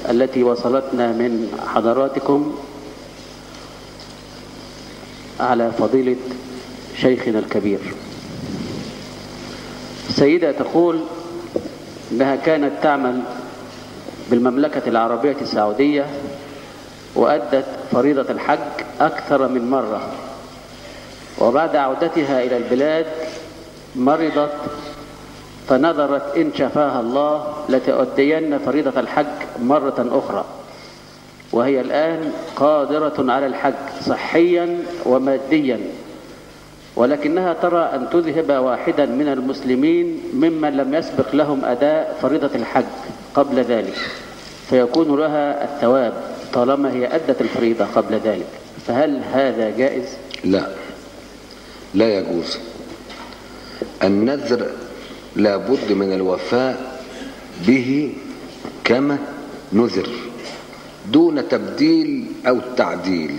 التي وصلتنا من حضراتكم على فضيلة شيخنا الكبير سيدة تقول أنها كانت تعمل بالمملكة العربية السعودية وأدت فريضة الحج أكثر من مرة وبعد عودتها إلى البلاد مرضت فنظرت إن شفاها الله لتؤدين فريضة الحج مرة أخرى وهي الآن قادرة على الحج صحيا وماديا ولكنها ترى أن تذهب واحدا من المسلمين ممن لم يسبق لهم أداء فريضة الحج قبل ذلك فيكون لها الثواب طالما هي أدت الفريضة قبل ذلك فهل هذا جائز؟ لا لا يجوز النذر لابد من الوفاء به كما نذر دون تبديل أو تعديل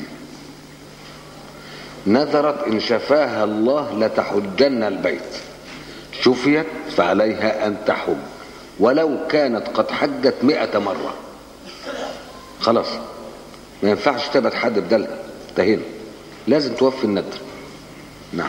نذرت إن شفاها الله لتحجن البيت شفيت فعليها أن تحج ولو كانت قد حجت مئة مرة خلاص ما ينفعش تبعت حد بدلها انتهينا لازم توفي النذر نعم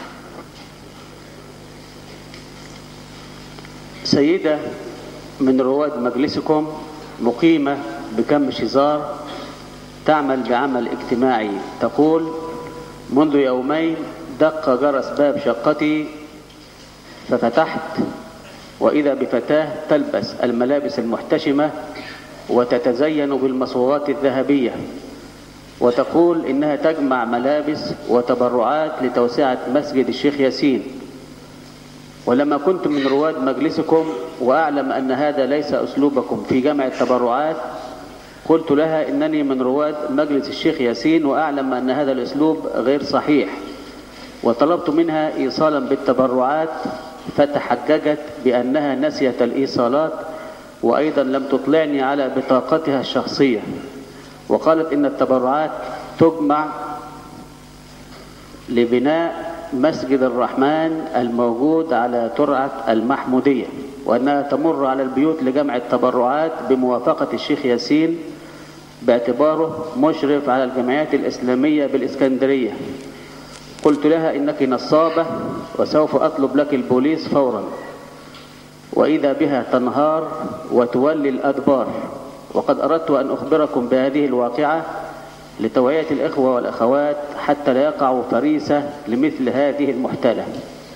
سيدة من رواد مجلسكم مقيمة بكم شزار تعمل بعمل اجتماعي تقول منذ يومين دق جرس باب شقتي ففتحت وإذا بفتاة تلبس الملابس المحتشمة وتتزين بالمصوغات الذهبية وتقول إنها تجمع ملابس وتبرعات لتوسعة مسجد الشيخ ياسين ولما كنت من رواد مجلسكم وأعلم أن هذا ليس أسلوبكم في جمع التبرعات قلت لها إنني من رواد مجلس الشيخ ياسين وأعلم أن هذا الأسلوب غير صحيح وطلبت منها إيصالا بالتبرعات فتحججت بأنها نسيت الإيصالات وأيضا لم تطلعني على بطاقتها الشخصية وقالت إن التبرعات تجمع لبناء مسجد الرحمن الموجود على ترعة المحمودية وأنها تمر على البيوت لجمع التبرعات بموافقة الشيخ ياسين باعتباره مشرف على الجمعيات الإسلامية بالإسكندرية قلت لها إنك نصابة وسوف أطلب لك البوليس فورا وإذا بها تنهار وتولي الأدبار وقد أردت أن أخبركم بهذه الواقعة لتوعية الإخوة والأخوات حتى لا يقعوا فريسة لمثل هذه المحتالة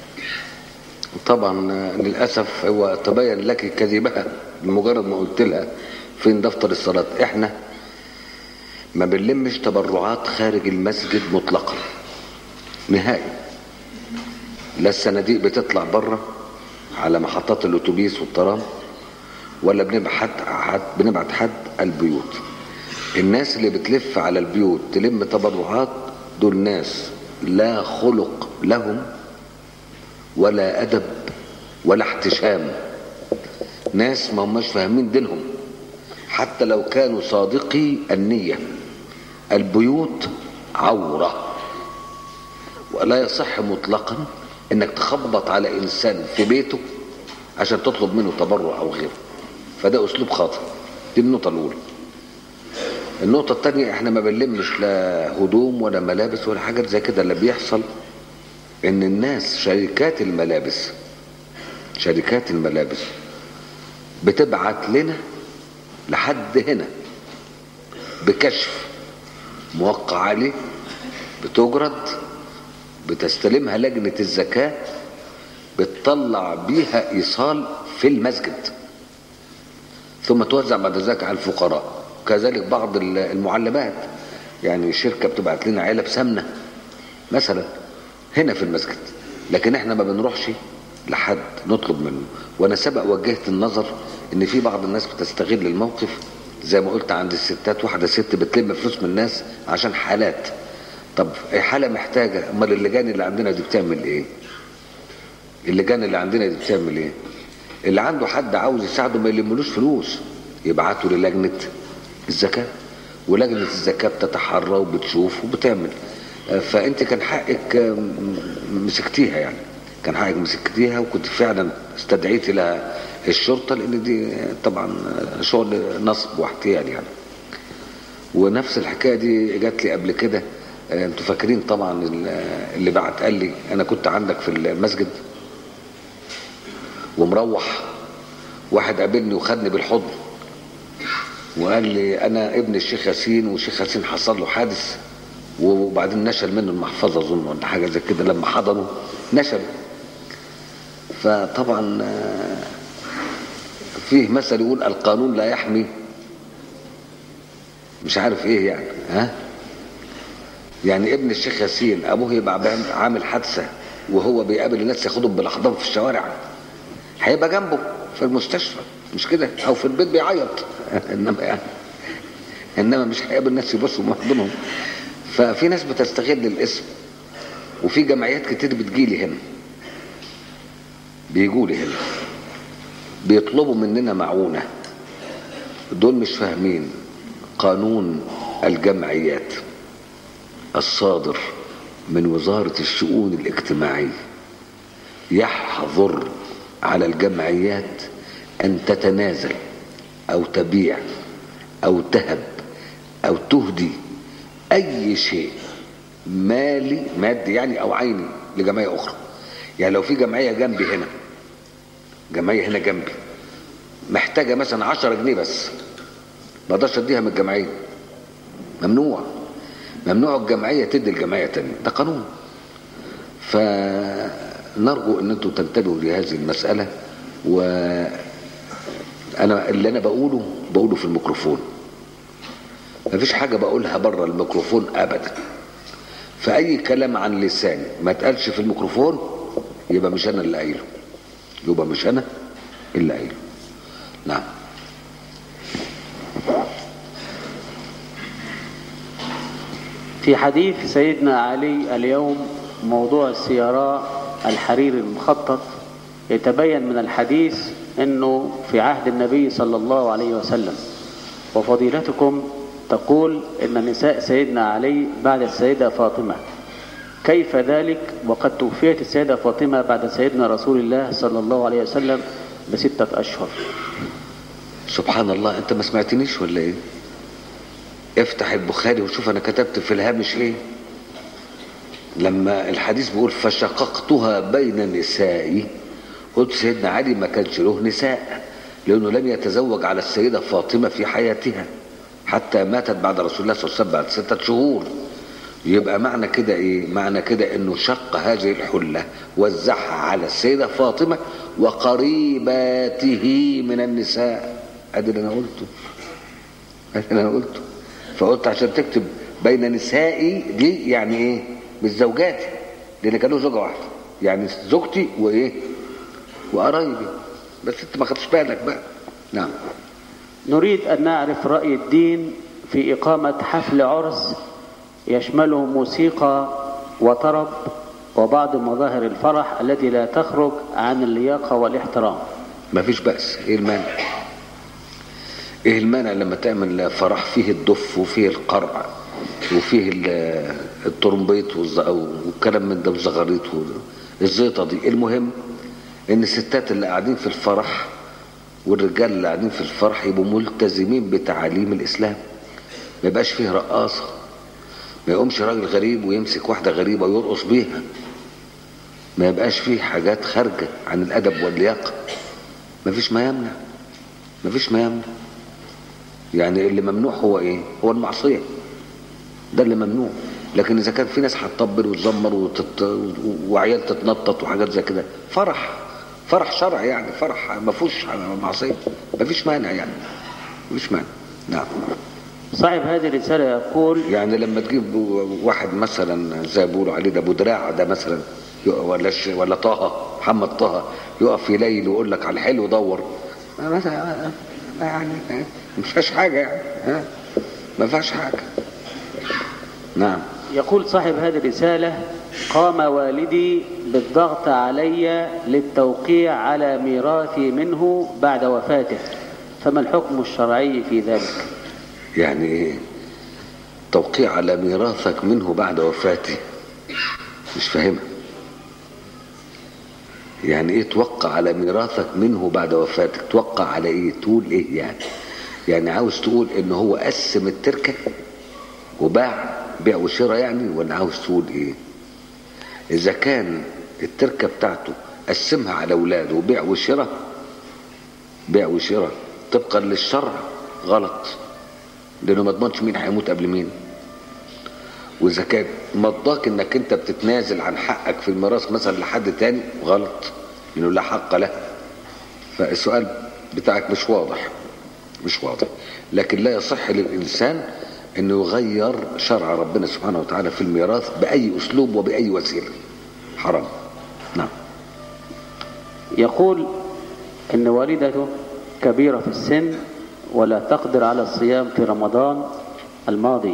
طبعا للأسف هو تبين لك كذبها بمجرد ما قلت لها فين دفتر الصلاة احنا ما بنلمش تبرعات خارج المسجد مطلقا نهائي لا الصناديق بتطلع بره على محطات الاتوبيس والترام ولا بنبعت حد بنبعت حد البيوت الناس اللي بتلف على البيوت تلم تبرعات دول ناس لا خلق لهم ولا أدب ولا احتشام ناس ما هماش فاهمين دينهم حتى لو كانوا صادقي النية البيوت عورة ولا يصح مطلقا انك تخبط على انسان في بيته عشان تطلب منه تبرع او غيره فده اسلوب خاطئ دي النقطة الاولى النقطة الثانية احنا ما بنلمش لا هدوم ولا ملابس ولا حاجات زي كده اللي بيحصل ان الناس شركات الملابس شركات الملابس بتبعت لنا لحد هنا بكشف موقع عليه بتجرد بتستلمها لجنة الزكاة بتطلع بيها إيصال في المسجد ثم توزع بعد ذلك على الفقراء كذلك بعض المعلبات يعني شركة بتبعت لنا علب سمنة مثلا هنا في المسجد لكن احنا ما بنروحش لحد نطلب منه وانا سبق وجهت النظر ان في بعض الناس بتستغل الموقف زي ما قلت عند الستات واحدة ست بتلم فلوس من الناس عشان حالات طب حالة محتاجة امال اللجان اللي عندنا دي بتعمل ايه اللجان اللي عندنا دي بتعمل ايه اللي عنده حد عاوز يساعده ما يلملوش فلوس يبعته للجنة الزكاة ولجنة الزكاة بتتحرى وبتشوف وبتعمل فانت كان حقك مسكتيها يعني كان حقك مسكتيها وكنت فعلا استدعيت لها الشرطة لأن دي طبعا شغل نصب واحتيال يعني ونفس الحكاية دي جات لي قبل كده آه، انتوا فاكرين طبعا اللي بعت قال لي انا كنت عندك في المسجد ومروح واحد قابلني وخدني بالحضن وقال لي انا ابن الشيخ ياسين والشيخ ياسين حصل له حادث وبعدين نشل منه المحفظه اظن ولا حاجه زي كده لما حضنه نشل فطبعا آه، فيه مثل يقول القانون لا يحمي مش عارف ايه يعني ها يعني ابن الشيخ ياسين ابوه يبقى عامل حادثه وهو بيقابل الناس ياخدهم بالاحضان في الشوارع هيبقى جنبه في المستشفى مش كده او في البيت بيعيط انما يعني انما مش هيقابل الناس يبصوا محضنهم ففي ناس بتستغل الاسم وفي جمعيات كتير بتجيلي هنا بيجولي هنا بيطلبوا مننا معونة دول مش فاهمين قانون الجمعيات الصادر من وزارة الشؤون الاجتماعية يحظر على الجمعيات أن تتنازل أو تبيع أو تهب أو تهدي أي شيء مالي مادي يعني أو عيني لجمعية أخرى يعني لو في جمعية جنبي هنا جمعية هنا جنبي محتاجة مثلا عشرة جنيه بس ما اقدرش اديها من الجمعية ممنوع ممنوع الجمعية تدي الجمعية تانية ده قانون فنرجو ان انتم تنتبهوا لهذه المسألة و انا اللي انا بقوله بقوله في الميكروفون مفيش حاجة بقولها بره الميكروفون ابدا فاي كلام عن لساني ما اتقالش في الميكروفون يبقى مش انا اللي قايله يبقى مش انا اللي قايله نعم في حديث سيدنا علي اليوم موضوع السيارة الحرير المخطط يتبين من الحديث انه في عهد النبي صلى الله عليه وسلم وفضيلتكم تقول ان نساء سيدنا علي بعد السيدة فاطمة كيف ذلك وقد توفيت السيدة فاطمة بعد سيدنا رسول الله صلى الله عليه وسلم بستة أشهر سبحان الله انت ما سمعتنيش ولا ايه افتح البخاري وشوف انا كتبت في الهامش ايه لما الحديث بيقول فشققتها بين نسائي قلت سيدنا علي ما كانش له نساء لانه لم يتزوج على السيدة فاطمة في حياتها حتى ماتت بعد رسول الله صلى الله عليه وسلم بعد ستة شهور يبقى معنى كده ايه معنى كده انه شق هذه الحلة وزعها على السيدة فاطمة وقريباته من النساء ادي اللي انا قلته ادي اللي انا قلته فقلت عشان تكتب بين نسائي دي يعني ايه مش زوجاتي لان كانوا زوجة واحدة يعني زوجتي وايه وقرايبي بس انت ما خدتش بالك بقى نعم نريد أن نعرف رأي الدين في إقامة حفل عرس يشمله موسيقى وطرب وبعض مظاهر الفرح التي لا تخرج عن اللياقة والاحترام ما فيش بأس ايه المانع ايه المانع لما تعمل فرح فيه الدف وفيه القرع وفيه ال- الترمبيت والز- والكلام من ده والزغاريط الزيطة دي المهم ان الستات اللي قاعدين في الفرح والرجال اللي قاعدين في الفرح يبقوا ملتزمين بتعاليم الاسلام ما يبقاش فيه رقاصة ما يقومش راجل غريب ويمسك واحدة غريبة ويرقص بيها ما يبقاش فيه حاجات خارجة عن الأدب واللياقة ما فيش ما يمنع ما فيش ما يمنع يعني اللي ممنوع هو ايه هو المعصية ده اللي ممنوع لكن اذا كان في ناس هتطبل وتزمر وتت... وعيال تتنطط وحاجات زي كده فرح فرح شرعي يعني فرح ما فيهوش معصيه ما فيش مانع يعني ما فيش مانع نعم صاحب هذه الرسالة يقول يعني لما تجيب واحد مثلا زي ما بيقولوا عليه ده ابو دراع ده مثلا يق- ولا ش... ولا طه محمد طه يقف يليل ويقول لك على الحلو دور ما- مثلا يعني ما فيهاش حاجه يعني ها ما فيهاش حاجه نعم يقول صاحب هذه الرسالة قام والدي بالضغط علي للتوقيع على ميراثي منه بعد وفاته فما الحكم الشرعي في ذلك يعني توقيع على ميراثك منه بعد وفاته مش فاهمها يعني ايه توقع على ميراثك منه بعد وفاتك توقع على ايه تقول ايه يعني يعني عاوز تقول ان هو قسم التركة وباع بيع وشراء يعني ولا عاوز تقول ايه اذا كان التركة بتاعته قسمها على اولاده وبيع وشراء بيع وشراء طبقا للشرع غلط لانه ما ضمنش مين هيموت قبل مين واذا كان مضاك انك انت بتتنازل عن حقك في الميراث مثلا لحد تاني غلط لانه لا حق له فالسؤال بتاعك مش واضح مش واضح لكن لا يصح للانسان انه يغير شرع ربنا سبحانه وتعالى في الميراث باي اسلوب وباي وسيله حرام نعم يقول إن والدته كبيرة في السن ولا تقدر على الصيام في رمضان الماضي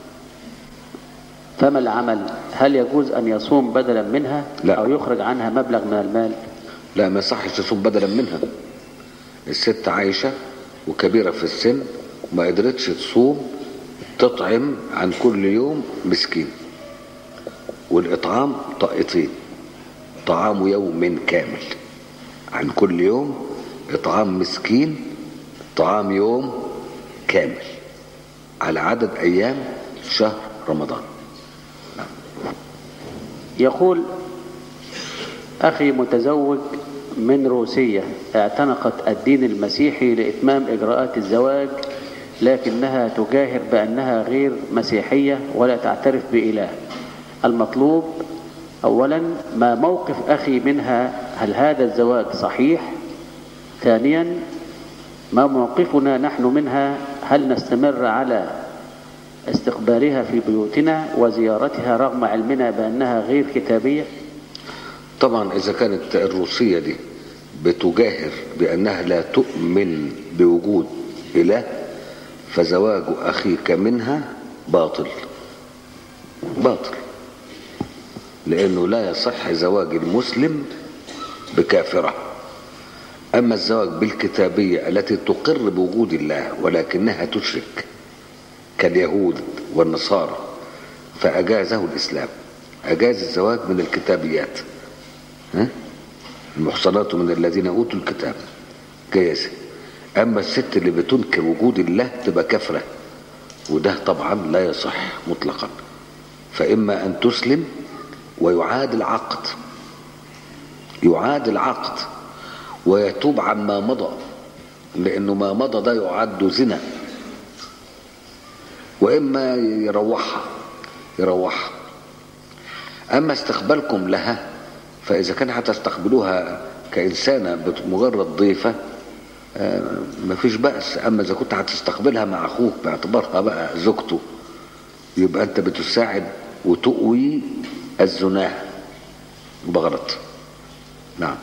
فما العمل هل يجوز أن يصوم بدلا منها لا. أو يخرج عنها مبلغ من المال لا ما يصحش تصوم بدلا منها الست عايشة وكبيرة في السن ما قدرتش تصوم تطعم عن كل يوم مسكين والإطعام طائطين طعام يوم كامل عن كل يوم إطعام مسكين طعام يوم كامل على عدد أيام شهر رمضان يقول أخي متزوج من روسية اعتنقت الدين المسيحي لإتمام إجراءات الزواج لكنها تجاهر بأنها غير مسيحية ولا تعترف بإله المطلوب أولا ما موقف أخي منها هل هذا الزواج صحيح ثانيا ما موقفنا نحن منها هل نستمر على استقبالها في بيوتنا وزيارتها رغم علمنا بأنها غير كتابية طبعا إذا كانت الروسية دي بتجاهر بأنها لا تؤمن بوجود إله فزواج أخيك منها باطل باطل لأنه لا يصح زواج المسلم بكافرة أما الزواج بالكتابية التي تقر بوجود الله ولكنها تشرك كاليهود والنصارى فأجازه الإسلام أجاز الزواج من الكتابيات ها؟ المحصنات من الذين أوتوا الكتاب جايزة أما الست اللي بتنكر وجود الله تبقى كفرة وده طبعا لا يصح مطلقا فإما أن تسلم ويعاد العقد يعاد العقد ويتوب عما مضى لأنه ما مضى ده يعد زنا وإما يروحها يروحها أما استقبالكم لها فإذا كان هتستقبلوها كإنسانة مجرد ضيفة آه، مفيش بأس أما إذا كنت هتستقبلها مع أخوك باعتبارها بقى زوجته يبقى أنت بتساعد وتؤوي الزناه بغلط نعم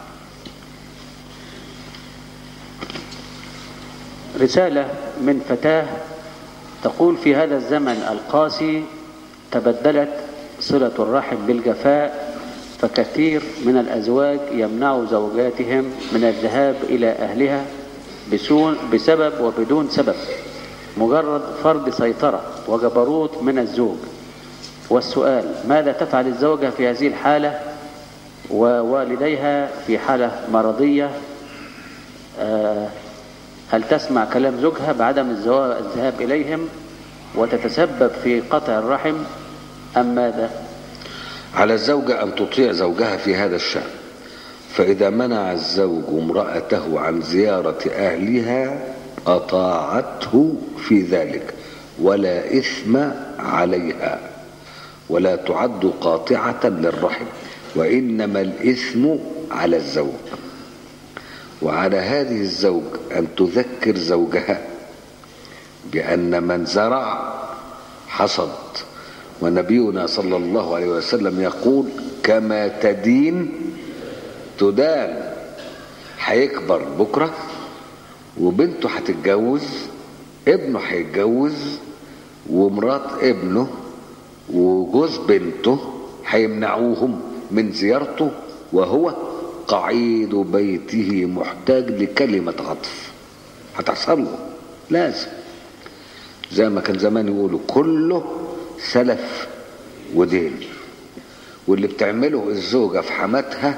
رسالة من فتاة تقول في هذا الزمن القاسي تبدلت صلة الرحم بالجفاء فكثير من الأزواج يمنع زوجاتهم من الذهاب إلى أهلها بسون بسبب وبدون سبب مجرد فرض سيطرة وجبروت من الزوج والسؤال ماذا تفعل الزوجة في هذه الحالة ووالديها في حالة مرضية آه، هل تسمع كلام زوجها بعدم الزوا- الذهاب إليهم وتتسبب في قطع الرحم أم ماذا على الزوجة أن تطيع زوجها في هذا الشأن فإذا منع الزوج امرأته عن زيارة أهلها أطاعته في ذلك ولا إثم عليها ولا تعد قاطعة للرحم وإنما الإثم على الزوج وعلى هذه الزوج أن تذكر زوجها بأن من زرع حصد ونبينا صلى الله عليه وسلم يقول كما تدين تدان هيكبر بكرة وبنته هتتجوز ابنه هيتجوز ومرات ابنه وجوز بنته هيمنعوهم من زيارته وهو قعيد بيته محتاج لكلمة عطف هتحصل له لازم زي ما كان زمان يقولوا كله سلف ودين واللي بتعمله الزوجة في حماتها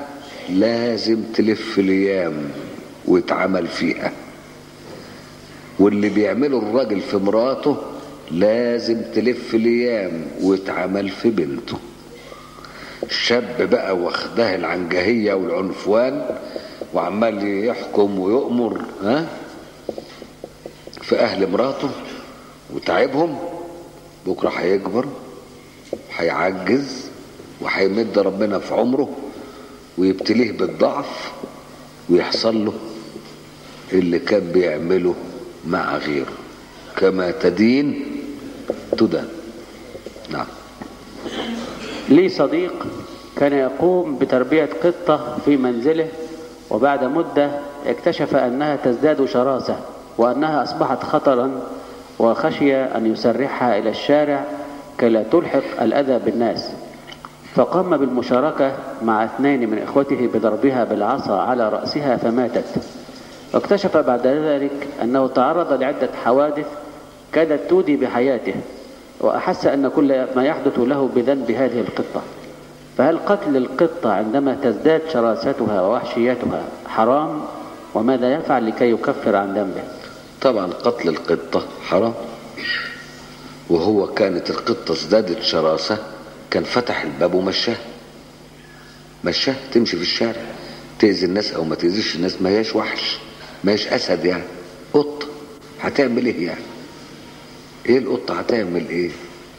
لازم تلف الايام ويتعمل فيها واللي بيعمله الراجل في مراته لازم تلف الايام ويتعمل في بنته الشاب بقى واخدها العنجهية والعنفوان وعمال يحكم ويؤمر ها في اهل مراته وتعبهم بكره هيكبر هيعجز وهيمد ربنا في عمره ويبتليه بالضعف ويحصل له اللي كان بيعمله مع غيره كما تدين تدان نعم لي صديق كان يقوم بتربية قطة في منزله وبعد مدة اكتشف أنها تزداد شراسة وأنها أصبحت خطرا وخشي أن يسرحها إلى الشارع كي لا تلحق الأذى بالناس فقام بالمشاركة مع اثنين من إخوته بضربها بالعصا على رأسها فماتت واكتشف بعد ذلك أنه تعرض لعدة حوادث كادت تودي بحياته وأحس أن كل ما يحدث له بذنب هذه القطة فهل قتل القطة عندما تزداد شراستها ووحشيتها حرام وماذا يفعل لكي يكفر عن ذنبه طبعا قتل القطة حرام وهو كانت القطة ازدادت شراسة كان فتح الباب ومشاه مشاه تمشي في الشارع تأذي الناس أو ما تأذيش الناس ما هياش وحش ما هياش أسد يعني قطة هتعمل إيه يعني إيه القطة هتعمل إيه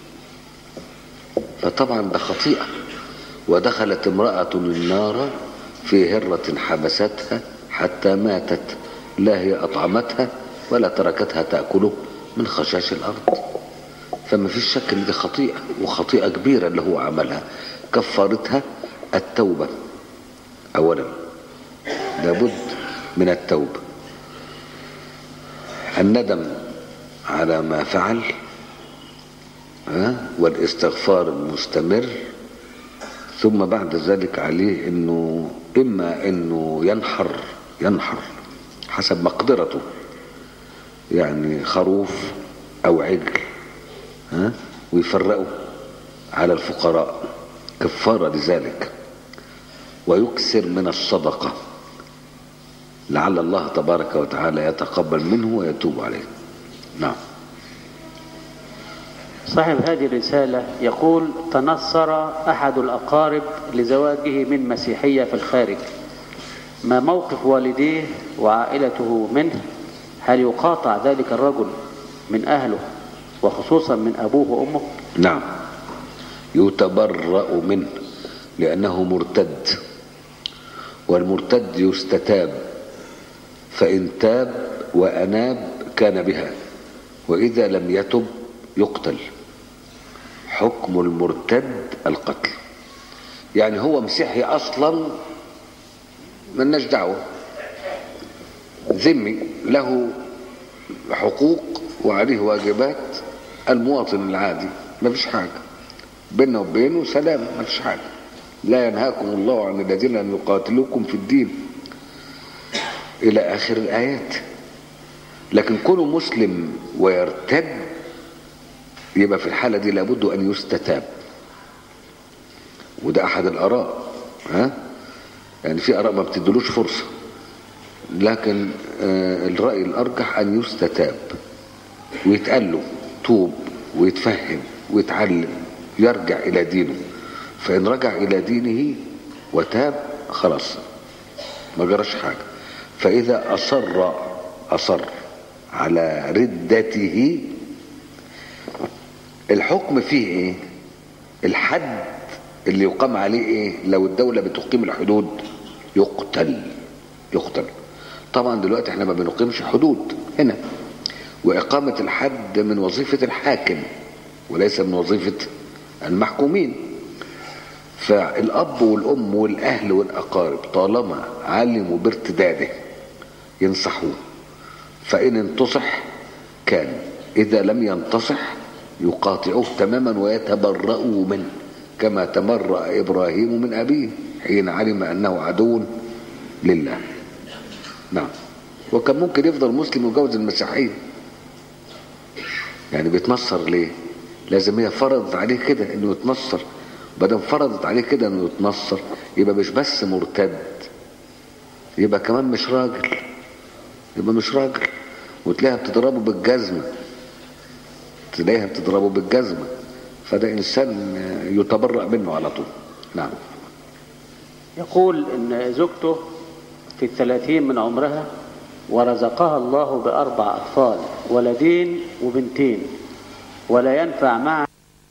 فطبعا ده خطيئة ودخلت امرأة النار في هرة حبستها حتى ماتت لا هي أطعمتها ولا تركتها تأكل من خشاش الأرض فما فيش شك ان دي خطيئة وخطيئة كبيرة اللي هو عملها كفارتها التوبة أولا لابد من التوبة الندم على ما فعل ها والاستغفار المستمر ثم بعد ذلك عليه انه اما انه ينحر ينحر حسب مقدرته يعني خروف او عجل ها ويفرقوا على الفقراء كفارة لذلك ويكثر من الصدقة لعل الله تبارك وتعالى يتقبل منه ويتوب عليه نعم صاحب هذه الرسالة يقول تنصر أحد الأقارب لزواجه من مسيحية في الخارج ما موقف والديه وعائلته منه هل يقاطع ذلك الرجل من أهله وخصوصا من أبوه وأمه نعم يتبرأ منه لأنه مرتد والمرتد يستتاب فإن تاب وأناب كان بها وإذا لم يتب يقتل حكم المرتد القتل يعني هو مسيحي أصلا ملناش دعوة ذمي له حقوق وعليه واجبات المواطن العادي ما فيش حاجة بيننا وبينه سلام ما فيش حاجة لا ينهاكم الله عن الذين لم يقاتلوكم في الدين إلى آخر الآيات لكن كونه مسلم ويرتد يبقى في الحالة دي لابد أن يستتاب وده أحد الآراء ها يعني في آراء ما بتدلوش فرصة لكن آه الرأي الأرجح أن يستتاب ويتقال له توب ويتفهم ويتعلم يرجع إلى دينه فإن رجع إلى دينه وتاب خلاص ما جراش حاجة فإذا أصر أصر على ردته الحكم فيه ايه الحد اللي يقام عليه ايه لو الدولة بتقيم الحدود يقتل يقتل طبعا دلوقتي احنا ما بنقيمش حدود هنا وإقامة الحد من وظيفة الحاكم وليس من وظيفة المحكومين فالأب والأم والأهل والأقارب طالما علموا بارتداده ينصحوه فإن انتصح كان إذا لم ينتصح يقاطعوه تماما ويتبرؤوا منه كما تبرأ إبراهيم من أبيه حين علم أنه عدو لله نعم وكان ممكن يفضل مسلم ويتجوز المسيحية يعني بيتنصر ليه لازم هي فرضت عليه كده انه يتنصر بدل فرضت عليه كده انه يتنصر يبقى مش بس مرتد يبقى كمان مش راجل يبقى مش راجل وتلاقيها بتضربه بالجزمة تلاقيها بتضربه بالجزمة فده إنسان يتبرأ منه على طول نعم يقول إن زوجته في الثلاثين من عمرها ورزقها الله بأربع أطفال ولدين وبنتين ولا ينفع معها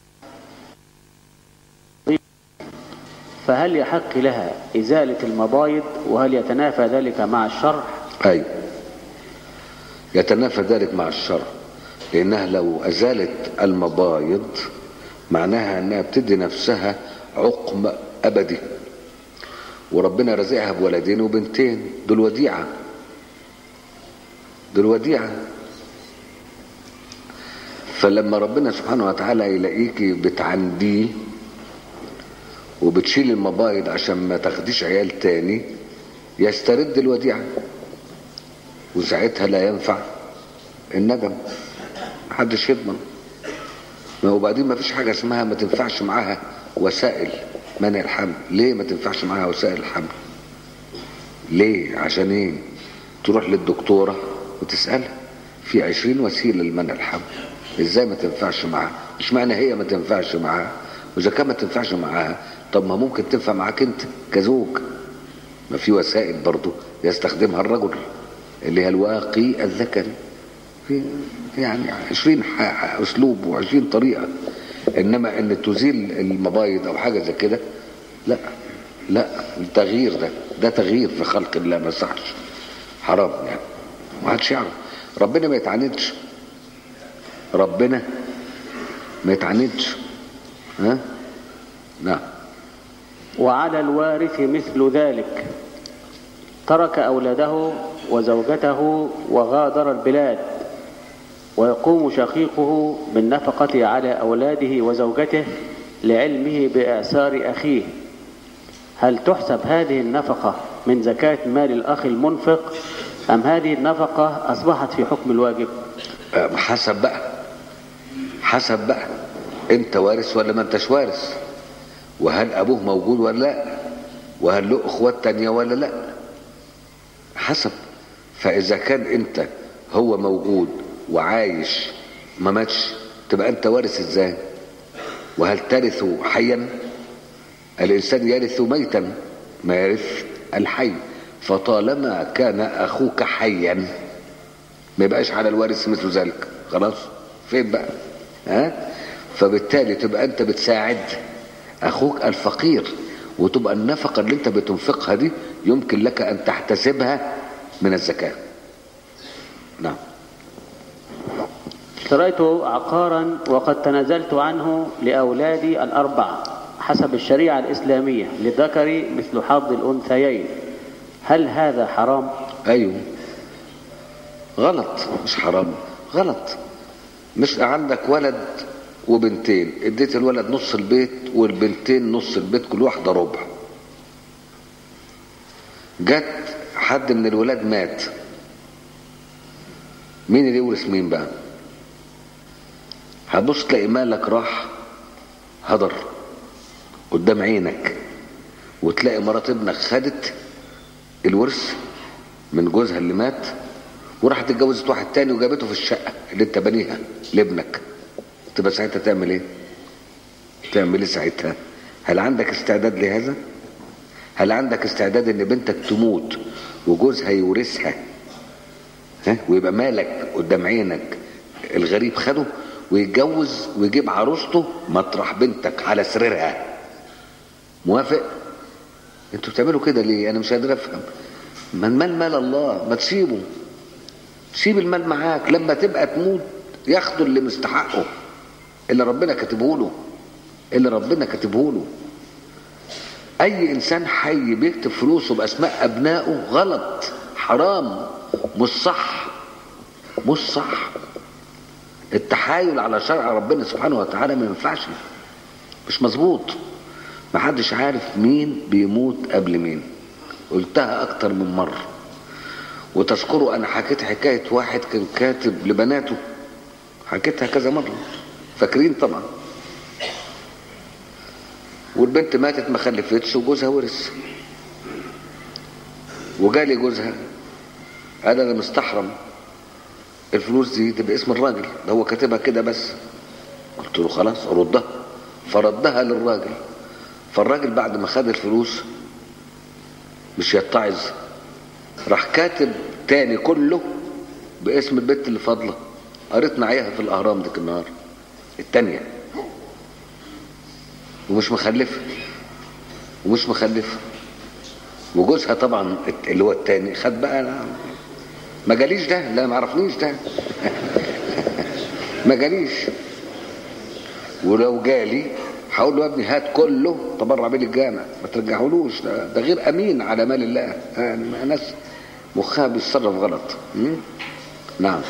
فهل يحق لها إزالة المبايض وهل يتنافى ذلك مع الشرع أي يتنافى ذلك مع الشرع لأنها لو أزالت المبايض معناها أنها بتدي نفسها عقم أبدي وربنا رزقها بولدين وبنتين دول وديعة دول وديعة فلما ربنا سبحانه وتعالى يلاقيكي بتعنديه وبتشيل المبايض عشان ما تاخديش عيال تاني يسترد الوديعة وساعتها لا ينفع الندم محدش يضمن ما وبعدين ما فيش حاجة اسمها ما تنفعش معاها وسائل منع الحمل ليه ما تنفعش معاها وسائل الحمل ليه عشان ايه تروح للدكتورة وتسألها في عشرين وسيلة لمنع الحمل ازاي ما تنفعش معاها مش معنى هي ما تنفعش معاها واذا كان ما تنفعش معاها طب ما ممكن تنفع معاك انت كزوج ما في وسائل برضو يستخدمها الرجل اللي هي الواقي الذكري في يعني عشرين اسلوب وعشرين طريقة انما ان تزيل المبايض او حاجة زي كده لا لا التغيير ده ده تغيير في خلق الله ما صحش حرام يعني ما حدش يعرف ربنا ما يتعاندش ربنا ما يتعاندش ها نعم وعلى الوارث مثل ذلك ترك أولاده وزوجته وغادر البلاد ويقوم شقيقه بالنفقة على أولاده وزوجته لعلمه بإعسار أخيه هل تحسب هذه النفقة من زكاة مال الأخ المنفق أم هذه النفقة أصبحت في حكم الواجب حسب بقى حسب بقى انت وارث ولا ما انتش وارث وهل ابوه موجود ولا لا وهل له اخوات تانية ولا لا حسب فاذا كان انت هو موجود وعايش ما ماتش تبقى انت وارث ازاي وهل ترث حيا الانسان يرث ميتا ما يرث الحي فطالما كان اخوك حيا ما يبقاش على الوارث مثل ذلك خلاص فين بقى ها فبالتالي تبقى انت بتساعد اخوك الفقير وتبقى النفقة اللي انت بتنفقها دي يمكن لك ان تحتسبها من الزكاة نعم اشتريت عقارا وقد تنازلت عنه لأولادي الأربعة حسب الشريعة الإسلامية للذكر مثل حظ الأنثيين هل هذا حرام؟ ايوه غلط مش حرام غلط مش عندك ولد وبنتين اديت الولد نص البيت والبنتين نص البيت كل واحدة ربع جت حد من الولاد مات مين اللي يورث مين بقى هتبص تلاقي مالك راح هدر قدام عينك وتلاقي مرات ابنك خدت الورث من جوزها اللي مات وراحت اتجوزت واحد تاني وجابته في الشقة اللي انت بنيها لابنك تبقى ساعتها تعمل ايه تعمل ايه ساعتها هل عندك استعداد لهذا هل عندك استعداد ان بنتك تموت وجوزها يورثها ها ويبقى مالك قدام عينك الغريب خده ويتجوز ويجيب عروسته مطرح بنتك على سريرها موافق انتوا بتعملوا كده ليه انا مش قادر افهم ما المال مال الله ما تسيبه سيب المال معاك لما تبقى تموت ياخدوا اللي مستحقه اللي ربنا كاتبه له اللي ربنا كاتبه له اي انسان حي بيكتب فلوسه باسماء ابنائه غلط حرام مش صح مش صح التحايل على شرع ربنا سبحانه وتعالى ما ينفعش مش مظبوط محدش عارف مين بيموت قبل مين قلتها اكتر من مره وتذكروا انا حكيت حكايه واحد كان كاتب لبناته حكيتها كذا مره فاكرين طبعا والبنت ماتت ما خلفتش وجوزها ورث وجالي جوزها قال انا مستحرم الفلوس دي تبقى اسم الراجل ده هو كاتبها كده بس قلت له خلاص ردها فردها للراجل فالراجل بعد ما خد الفلوس مش يتعظ راح كاتب تاني كله باسم البت اللي فاضله قريت معايا في الاهرام ديك النهار التانية ومش مخلفه ومش مخلفه وجوزها طبعا اللي هو التاني خد بقى لا ما جاليش ده لا ما عرفنيش ده ما جاليش ولو جالي هقول له يا ابني هات كله تبرع بيه للجامع ما ترجعهولوش ده, ده غير امين على مال الله يعني ناس مخها بيتصرف غلط م? نعم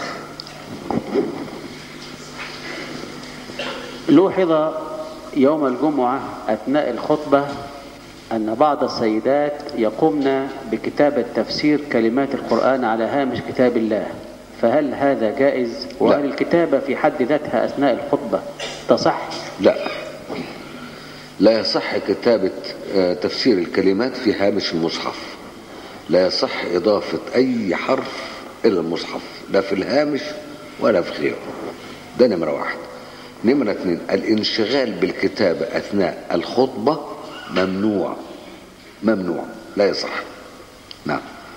لوحظ يوم الجمعة أثناء الخطبة أن بعض السيدات يقومن بكتابة تفسير كلمات القرآن على هامش كتاب الله فهل هذا جائز وهل الكتابة في حد ذاتها أثناء الخطبة تصح لا لا يصح كتابة آه، تفسير الكلمات في هامش المصحف لا يصح إضافة أي حرف إلى المصحف لا في الهامش ولا في غيره ده نمرة واحد نمرة اثنين الانشغال بالكتابة أثناء الخطبة ممنوع ممنوع لا يصح نعم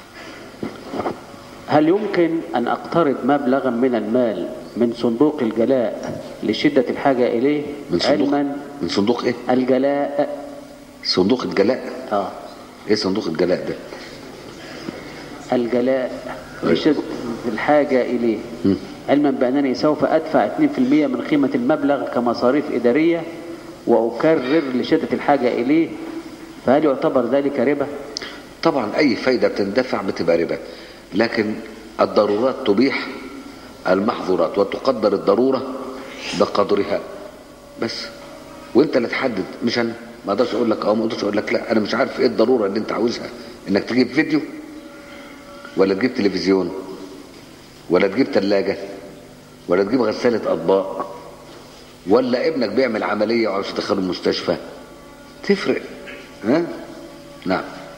هل يمكن أن أقترض مبلغا من المال من صندوق الجلاء لشدة الحاجة إليه من صندوق علما من صندوق ايه الجلاء صندوق الجلاء آه ايه صندوق الجلاء ده الجلاء لشدة الحاجة إليه علما بأنني سوف أدفع 2% من قيمة المبلغ كمصاريف إدارية وأكرر لشدة الحاجة إليه فهل يعتبر ذلك ربا؟ طبعا اي فايده بتندفع بتبقى ربا لكن الضرورات تبيح المحظورات وتقدر الضروره بقدرها بس وانت اللي تحدد مش انا ما اقدرش اقول لك اه ما اقدرش اقول لك لا انا مش عارف ايه الضروره اللي انت عاوزها انك تجيب فيديو ولا تجيب تلفزيون ولا تجيب ثلاجه ولا تجيب غساله اطباق ولا ابنك بيعمل عمليه وعاوز تدخله المستشفى تفرق ها نعم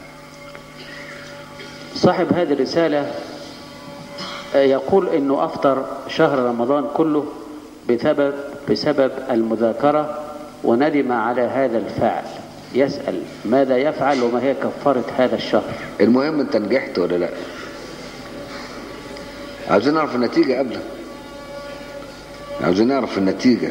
صاحب هذه الرسالة آه، يقول انه افطر شهر رمضان كله بسبب بسبب المذاكرة وندم على هذا الفعل يسأل ماذا يفعل وما هي كفارة هذا الشهر المهم انت نجحت ولا لا عاوزين نعرف النتيجة قبل عاوزين نعرف النتيجة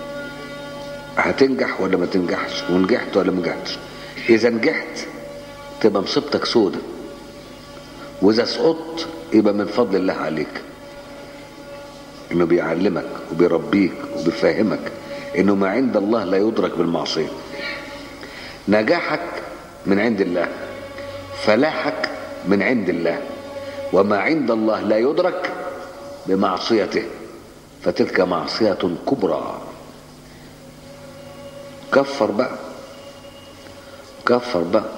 هتنجح ولا ما تنجحش ونجحت ولا ما نجحتش اذا نجحت تبقى مصيبتك سودة واذا سقطت يبقى من فضل الله عليك انه بيعلمك وبيربيك وبيفهمك انه ما عند الله لا يدرك بالمعصيه نجاحك من عند الله فلاحك من عند الله وما عند الله لا يدرك بمعصيته فتلك معصية كبرى كفر بقى كفر بقى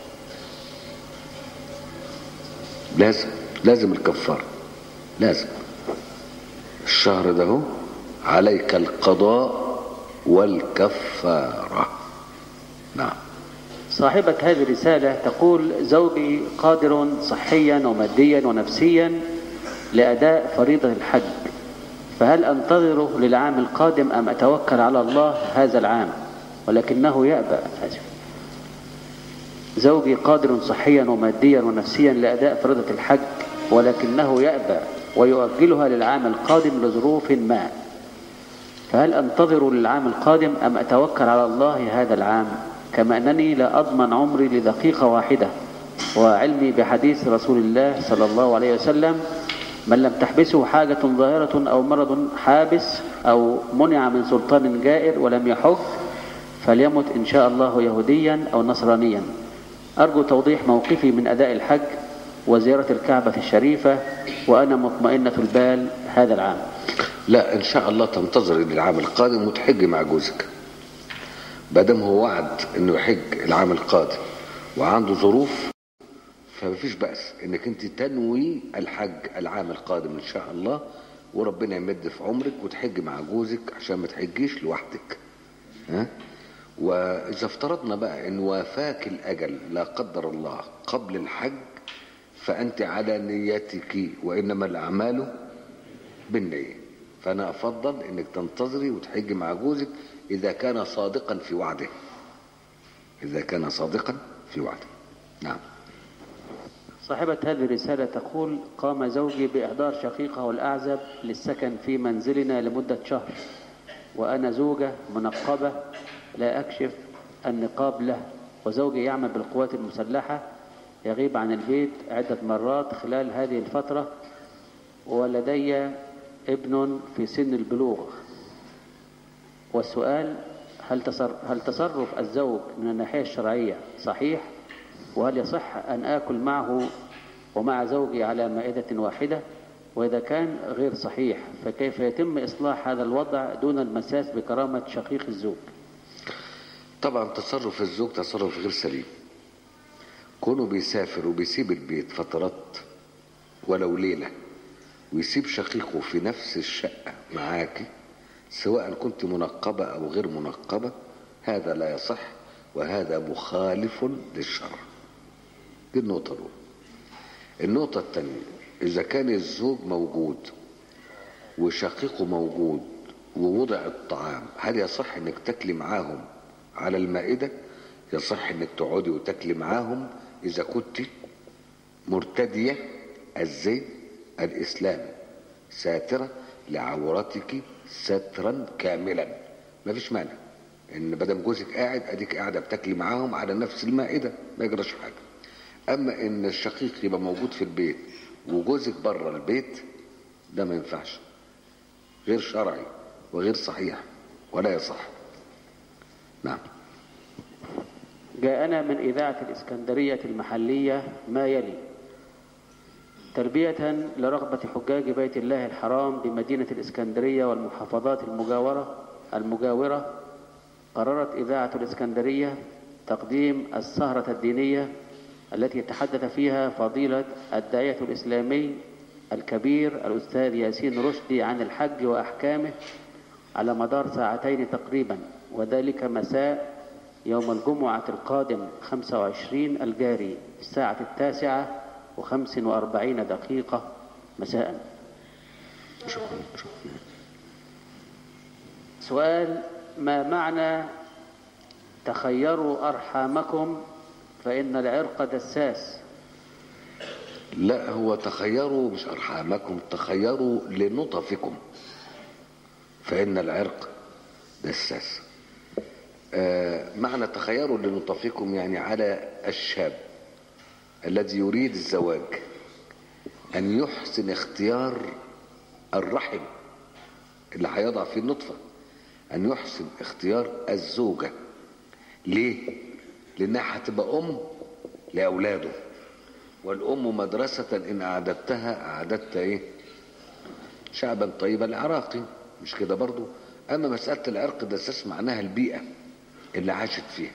لازم لازم الكفار لازم الشهر ده هو عليك القضاء والكفارة نعم صاحبة هذه الرسالة تقول زوجي قادر صحيا وماديا ونفسيا لأداء فريضة الحج فهل أنتظره للعام القادم أم أتوكل على الله هذا العام ولكنه يأبى آسف. زوجي قادر صحيا وماديا ونفسيا لأداء فريضة الحج ولكنه يأبى ويؤجلها للعام القادم لظروف ما فهل أنتظر للعام القادم أم أتوكل على الله هذا العام كما أنني لا أضمن عمري لدقيقة واحدة وعلمي بحديث رسول الله صلى الله عليه وسلم من لم تحبسه حاجة ظاهرة أو مرض حابس أو منع من سلطان جائر ولم يحج فليمت إن شاء الله يهوديا أو نصرانيا أرجو توضيح موقفي من أداء الحج وزيارة الكعبة الشريفة وأنا مطمئنة البال هذا العام لا ان شاء الله تنتظر العام القادم وتحج مع جوزك بدم هو وعد انه يحج العام القادم وعنده ظروف فمفيش بأس انك انت تنوي الحج العام القادم ان شاء الله وربنا يمد في عمرك وتحج مع جوزك عشان ما تحجيش لوحدك ها واذا افترضنا بقى ان وافاك الاجل لا قدر الله قبل الحج فأنت على نيتك وإنما الأعمال بالنية فأنا أفضل إنك تنتظري وتحجي مع جوزك إذا كان صادقا في وعده إذا كان صادقا في وعده نعم صاحبة هذه الرسالة تقول قام زوجي بإحضار شقيقه الأعزب للسكن في منزلنا لمدة شهر وأنا زوجة منقبة لا أكشف النقاب له وزوجي يعمل بالقوات المسلحة يغيب عن البيت عدة مرات خلال هذه الفترة ولدي ابن في سن البلوغ والسؤال هل تصر- هل تصرف الزوج من الناحية الشرعية صحيح وهل يصح أن آكل معه ومع زوجي على مائدة واحدة وإذا كان غير صحيح فكيف يتم إصلاح هذا الوضع دون المساس بكرامة شقيق الزوج طبعا تصرف الزوج تصرف غير سليم كونه بيسافر وبيسيب البيت فترات ولو ليلة ويسيب شقيقه في نفس الشقة معاكي سواء كنت منقبة أو غير منقبة هذا لا يصح وهذا مخالف للشرع دي النقطة الأولى النقطة الثانية إذا كان الزوج موجود وشقيقه موجود ووضع الطعام هل يصح انك تاكلي معاهم على المائدة يصح انك تقعدي وتاكلي معاهم اذا كنت مرتدية الزي الاسلامي ساترة لعورتك سترا كاملا ما فيش مانع ان بدل جوزك قاعد اديك قاعده بتاكلي معاهم على نفس المائده ما يجراش حاجه اما ان الشقيق يبقى موجود في البيت وجوزك بره البيت ده ما ينفعش غير شرعي وغير صحيح ولا يصح نعم جاءنا من إذاعة الإسكندرية المحلية ما يلي تلبية لرغبة حجاج بيت الله الحرام بمدينة الإسكندرية والمحافظات المجاورة المجاورة قررت إذاعة الإسكندرية تقديم السهرة الدينية التي تحدث فيها فضيلة الداعية الإسلامي الكبير الأستاذ ياسين رشدي عن الحج وأحكامه على مدار ساعتين تقريبا وذلك مساء يوم الجمعة القادم 25 الجاري الساعة التاسعة وخمس وأربعين دقيقة مساء شكرا شكرا سؤال ما معنى تخيروا أرحامكم فإن العرق دساس لا هو تخيروا مش أرحامكم تخيروا لنطفكم فإن العرق دساس آه معنى تخيروا لنطفكم يعني على الشاب الذي يريد الزواج أن يحسن اختيار الرحم اللي هيضع فيه النطفة أن يحسن اختيار الزوجة ليه؟ لأنها هتبقى أم لأولاده والأم مدرسة إن أعددتها أعددت إيه؟ شعبا طيبا العراقي مش كده برضو أما مسألة العرق ده أساس معناها البيئة اللي عاشت فيها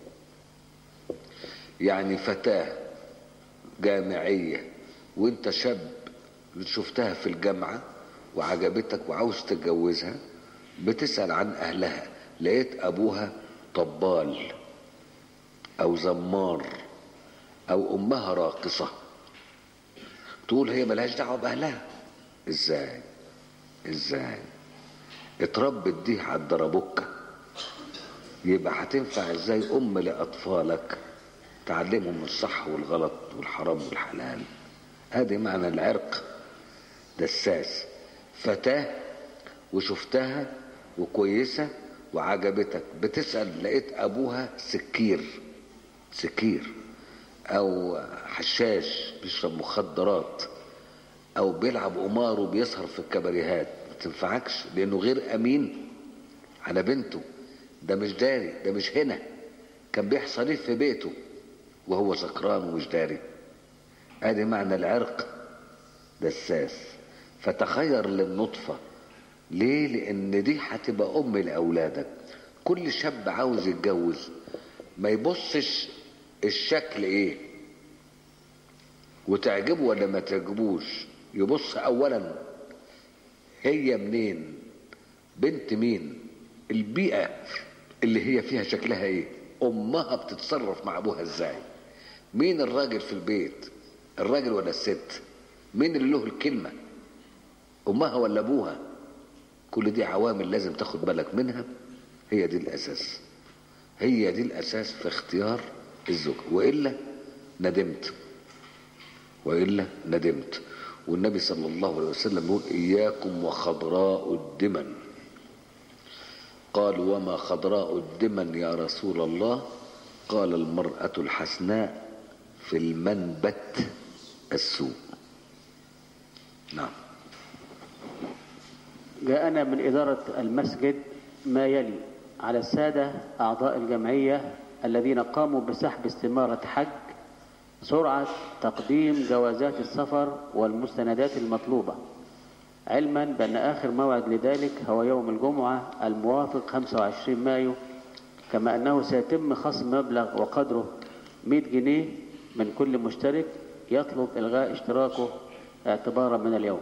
يعني فتاة جامعية وانت شاب شفتها في الجامعة وعجبتك وعاوز تتجوزها بتسأل عن أهلها لقيت أبوها طبال أو زمار أو أمها راقصة تقول هي ملهاش دعوة بأهلها إزاي إزاي اتربت دي على الدربكة يبقى هتنفع ازاي ام لاطفالك تعلمهم الصح والغلط والحرام والحلال هذه معنى العرق دساس فتاة وشفتها وكويسة وعجبتك بتسأل لقيت أبوها سكير سكير أو حشاش بيشرب مخدرات أو بيلعب قمار وبيسهر في الكباريهات ما تنفعكش لأنه غير أمين على بنته ده مش داري ده مش هنا كان بيحصل ايه في بيته وهو سكران ومش داري ادي معنى العرق دساس فتخير للنطفة ليه لان دي هتبقى ام لاولادك كل شاب عاوز يتجوز ما يبصش الشكل ايه وتعجبه ولا ما تعجبوش يبص اولا هي منين بنت مين البيئة اللي هي فيها شكلها ايه امها بتتصرف مع ابوها ازاي مين الراجل في البيت الراجل ولا الست مين اللي له الكلمة امها ولا ابوها كل دي عوامل لازم تاخد بالك منها هي دي الاساس هي دي الاساس في اختيار الزوج والا ندمت والا ندمت والنبي صلى الله عليه وسلم يقول اياكم وخضراء الدمن قالوا وما خضراء الدمن يا رسول الله قال المرأة الحسناء في المنبت السوء نعم جاءنا من إدارة المسجد ما يلي على السادة أعضاء الجمعية الذين قاموا بسحب استمارة حج سرعة تقديم جوازات السفر والمستندات المطلوبة علما بأن آخر موعد لذلك هو يوم الجمعة الموافق 25 مايو كما أنه سيتم خصم مبلغ وقدره 100 جنيه من كل مشترك يطلب إلغاء اشتراكه اعتبارا من اليوم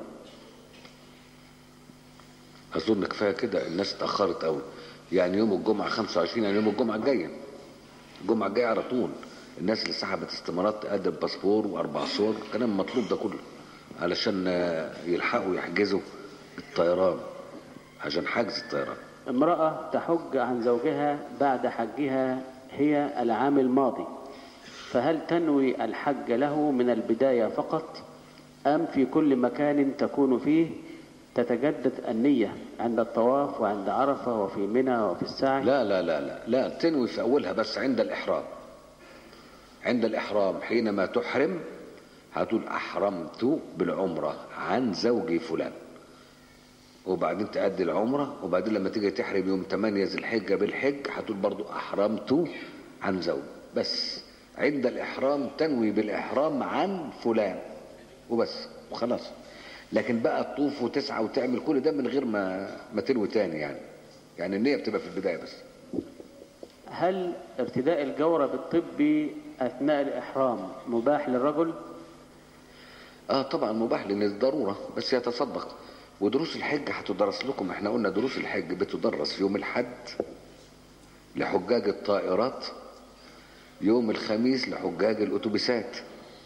اظن كفايه كده الناس اتاخرت قوي يعني يوم الجمعه 25 يعني يوم الجمعه الجايه الجمعه الجايه على طول الناس اللي سحبت استمارات تقدم باسبور واربع صور الكلام المطلوب ده كله علشان آه، يلحقوا يحجزوا الطيران عشان حجز الطيران امرأة تحج عن زوجها بعد حجها هي العام الماضي فهل تنوي الحج له من البداية فقط أم في كل مكان تكون فيه تتجدد النية عند الطواف وعند عرفة وفي منى وفي السعي لا لا لا لا لا تنوي في اولها بس عند الاحرام عند الاحرام حينما تحرم هتقول احرمت بالعمره عن زوجي فلان وبعدين تأدي العمرة وبعدين لما تيجي تحرم يوم 8 ذي الحجة بالحج هتقول برضو أحرمت عن زوج بس عند الإحرام تنوي بالإحرام عن فلان وبس وخلاص لكن بقى تطوف وتسعى وتعمل كل ده من غير ما ما تنوي تاني يعني يعني النية بتبقى في البداية بس هل ارتداء الجورب الطبي أثناء الإحرام مباح للرجل؟ اه طبعا مباح لان الضروره بس يتصدق ودروس الحج هتدرس لكم احنا قلنا دروس الحج بتدرس يوم الحد لحجاج الطائرات يوم الخميس لحجاج الاتوبيسات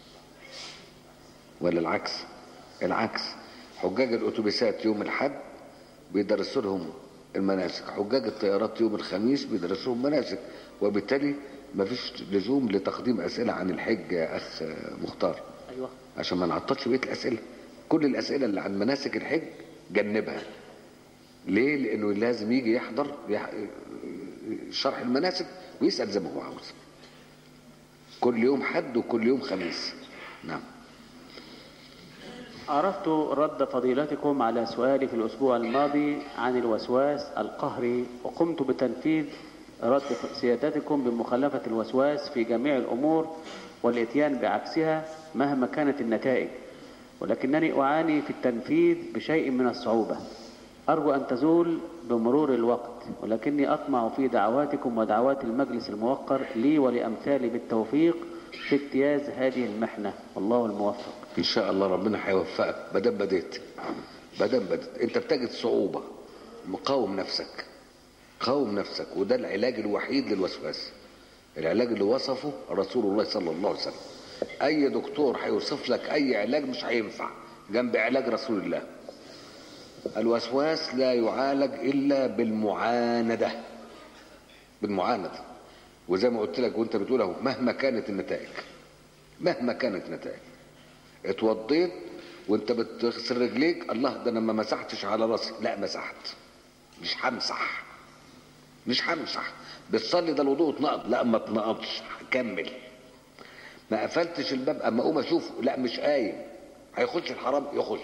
ولا العكس العكس حجاج الاتوبيسات يوم الحد بيدرسوا لهم المناسك حجاج الطيارات يوم الخميس بيدرسوا لهم مناسك وبالتالي مفيش لزوم لتقديم اسئله عن الحج يا اخ مختار أيوة عشان ما نعطلش بقيه الاسئله كل الاسئله اللي عن مناسك الحج جنبها ليه لانه لازم يجي يحضر يح... شرح المناسك ويسال زي ما هو عاوز كل يوم حد وكل يوم خميس نعم عرفت رد فضيلتكم على سؤالي في الأسبوع الماضي عن الوسواس القهري وقمت بتنفيذ رد سيادتكم بمخالفة الوسواس في جميع الأمور والإتيان بعكسها مهما كانت النتائج ولكنني أعاني في التنفيذ بشيء من الصعوبة أرجو أن تزول بمرور الوقت ولكني أطمع في دعواتكم ودعوات المجلس الموقر لي ولأمثالي بالتوفيق في اجتياز هذه المحنة والله الموفق ان شاء الله ربنا هيوفقك بدل بديت بدل بديت انت بتجد صعوبه مقاوم نفسك قاوم نفسك وده العلاج الوحيد للوسواس العلاج اللي وصفه رسول الله صلى الله عليه وسلم اي دكتور هيوصف لك اي علاج مش هينفع جنب علاج رسول الله الوسواس لا يعالج الا بالمعانده بالمعانده وزي ما قلت لك وانت بتقول اهو مهما كانت النتائج مهما كانت النتائج اتوضيت وانت بتغسل رجليك الله ده انا ما مسحتش على راسي لا مسحت مش همسح مش همسح بتصلي ده الوضوء اتنقض لا ما اتنقضش هكمل ما قفلتش الباب اما اقوم اشوفه لا مش قايم هيخش الحرام يخش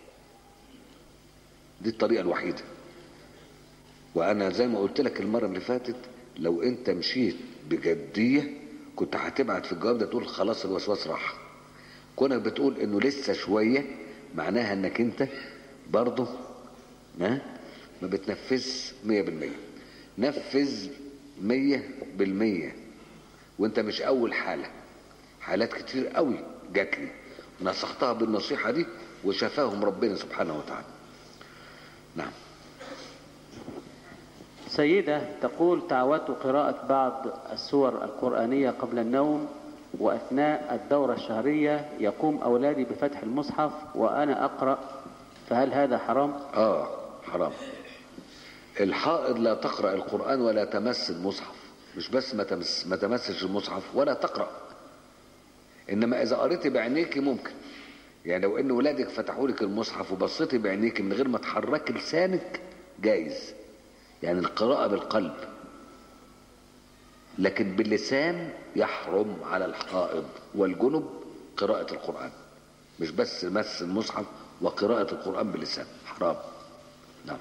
دي الطريقه الوحيده وانا زي ما قلت لك المره اللي فاتت لو انت مشيت بجديه كنت هتبعت في الجواب ده تقول خلاص الوسواس راح كونك بتقول انه لسه شويه معناها انك انت برضه ها ما بتنفذش 100% نفذ 100% وانت مش اول حاله حالات كتير قوي جات لي نصحتها بالنصيحه دي وشفاهم ربنا سبحانه وتعالى نعم سيدة تقول تعودت قراءة بعض السور القرآنية قبل النوم وأثناء الدورة الشهرية يقوم أولادي بفتح المصحف وأنا أقرأ فهل هذا حرام؟ اه حرام الحائض لا تقرأ القرآن ولا تمس المصحف مش بس ما تمس ما تمسش المصحف ولا تقرأ انما اذا قريتي بعينيكي ممكن يعني لو ان ولادك فتحوا لك المصحف وبصيتي بعينيكي من غير ما تحركي لسانك جايز يعني القراءة بالقلب لكن باللسان يحرم على الحائض والجنب قراءة القرآن مش بس مس المصحف وقراءة القرآن باللسان حرام نعم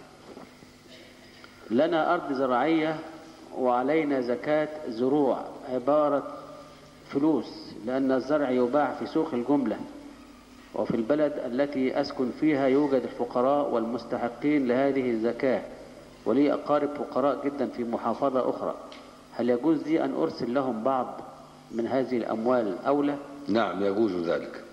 لنا أرض زراعية وعلينا زكاة زروع عبارة فلوس لأن الزرع يباع في سوق الجملة وفي البلد التي أسكن فيها يوجد الفقراء والمستحقين لهذه الزكاة ولي أقارب فقراء جدا في محافظة أخرى هل يجوز لي أن أرسل لهم بعض من هذه الأموال أولى نعم يجوز ذلك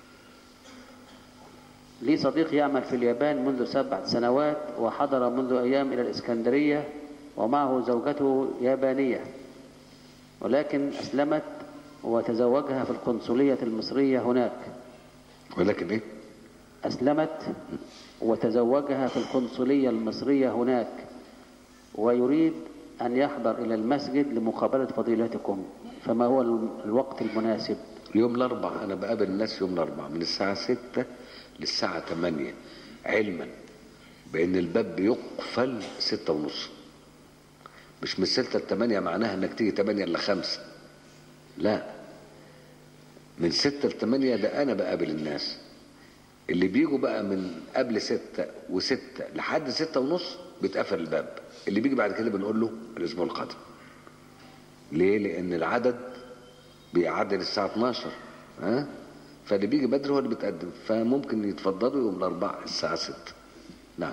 لي صديق يعمل في اليابان منذ سبع سنوات وحضر منذ أيام إلى الإسكندرية ومعه زوجته يابانية ولكن أسلمت وتزوجها في القنصلية المصرية هناك ولكن ايه أسلمت وتزوجها في القنصلية المصرية هناك ويريد أن يحضر إلى المسجد لمقابلة فضيلتكم فما هو الوقت المناسب يوم الاربع انا بقابل الناس يوم الاربع من الساعة ستة للساعة تمانية علما بان الباب بيقفل ستة ونص مش من ستة لتمانية معناها انك تيجي تمانية الا خمسة لا من ستة لتمانية ده انا بقابل الناس اللي بيجوا بقى من قبل ستة وستة لحد ستة ونص بيتقفل الباب اللي بيجي بعد كده بنقول له الاسبوع القادم ليه لان العدد بيعدل الساعة 12 ها فاللي بيجي بدري هو اللي بيتقدم فممكن يتفضلوا يوم الاربعاء الساعة 6 نعم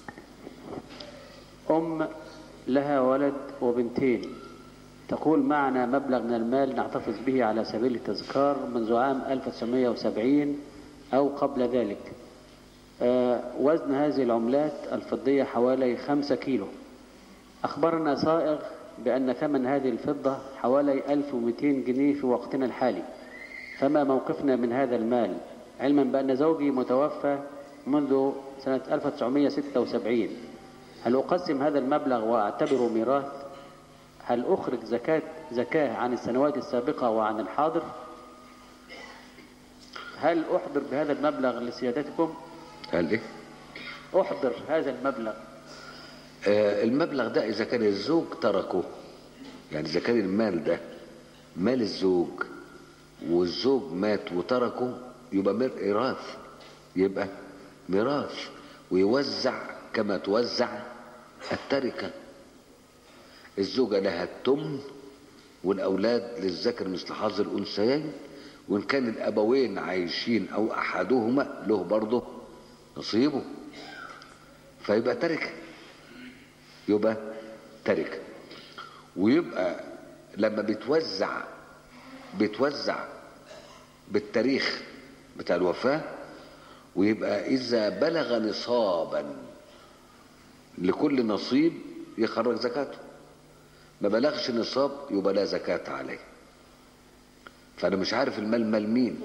أم لها ولد وبنتين تقول معنا مبلغ من المال نحتفظ به على سبيل التذكار منذ عام 1970 أو قبل ذلك آه، وزن هذه العملات الفضية حوالي 5 كيلو أخبرنا صائغ بأن ثمن هذه الفضة حوالي 1200 جنيه في وقتنا الحالي فما موقفنا من هذا المال علما بأن زوجي متوفى منذ سنة 1976 هل أقسم هذا المبلغ وأعتبره ميراث هل أخرج زكاة زكاة عن السنوات السابقة وعن الحاضر هل أحضر بهذا المبلغ لسيادتكم قال ايه أحضر هذا المبلغ آه المبلغ ده اذا كان الزوج تركه يعني اذا كان المال ده مال الزوج والزوج مات وتركه يبقى مير- ميراث يبقى ميراث ويوزع كما توزع التركة الزوجة لها التمن والأولاد للذكر مثل حظ الأنثيين وإن كان الأبوين عايشين أو أحدهما له برضه نصيبه فيبقى تركه يبقى تركه ويبقى لما بيتوزع بيتوزع بالتاريخ بتاع الوفاة ويبقى إذا بلغ نصابا لكل نصيب يخرج زكاته ما بلغش نصاب يبقى لا زكاة عليه فأنا مش عارف المال مال مين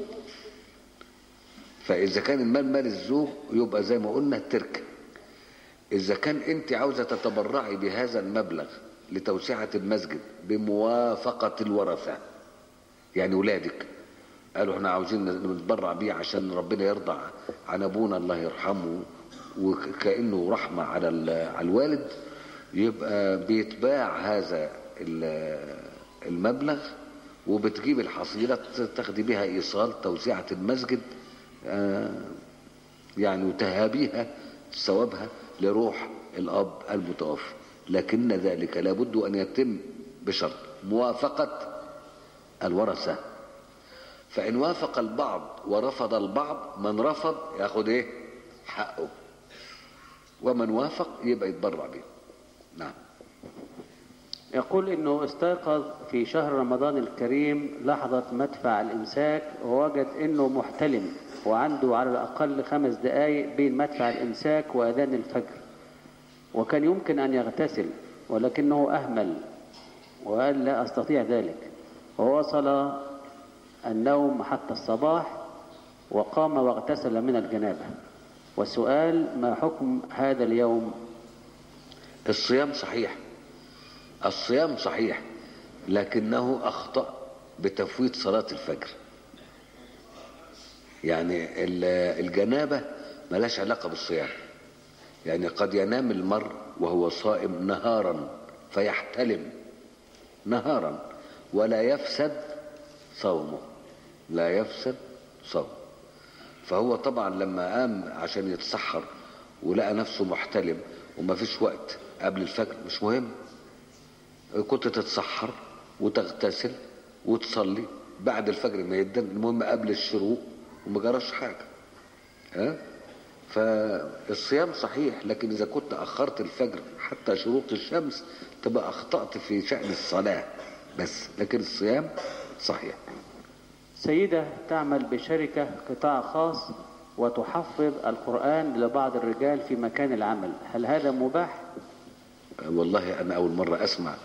فإذا كان المال مال الزوج يبقى زي ما قلنا تركه إذا كان أنت عاوزة تتبرعي بهذا المبلغ لتوسعة المسجد بموافقة الورثة يعني ولادك قالوا احنا عاوزين نتبرع بيه عشان ربنا يرضى عن ابونا الله يرحمه وكانه رحمه على ال- على الوالد يبقى بيتباع هذا ال- المبلغ وبتجيب الحصيله تاخدي بها ايصال توسعه المسجد آه، يعني وتهابيها ثوابها لروح الاب المتوفى لكن ذلك لابد ان يتم بشرط موافقه الورثه فإن وافق البعض ورفض البعض من رفض ياخد ايه حقه ومن وافق يبقى يتبرع به نعم يقول انه استيقظ في شهر رمضان الكريم لحظة مدفع الامساك ووجد انه محتلم وعنده على الاقل خمس دقائق بين مدفع الامساك واذان الفجر وكان يمكن ان يغتسل ولكنه اهمل وقال لا استطيع ذلك ووصل النوم حتى الصباح وقام واغتسل من الجنابة والسؤال ما حكم هذا اليوم الصيام صحيح الصيام صحيح لكنه أخطأ بتفويت صلاة الفجر يعني ال- الجنابة ملاش علاقة بالصيام يعني قد ينام المرء وهو صائم نهارا فيحتلم نهارا ولا يفسد صومه لا يفسد صومه فهو طبعا لما قام عشان يتسحر ولقى نفسه محتلم وما فيش وقت قبل الفجر مش مهم كنت تتسحر وتغتسل وتصلي بعد الفجر ما يدن المهم قبل الشروق وما جراش حاجه ها فالصيام صحيح لكن اذا كنت اخرت الفجر حتى شروق الشمس تبقى اخطات في شان الصلاه بس لكن الصيام صحيح سيدة تعمل بشركة قطاع خاص وتحفظ القرآن لبعض الرجال في مكان العمل هل هذا مباح؟ والله انا اول مره اسمع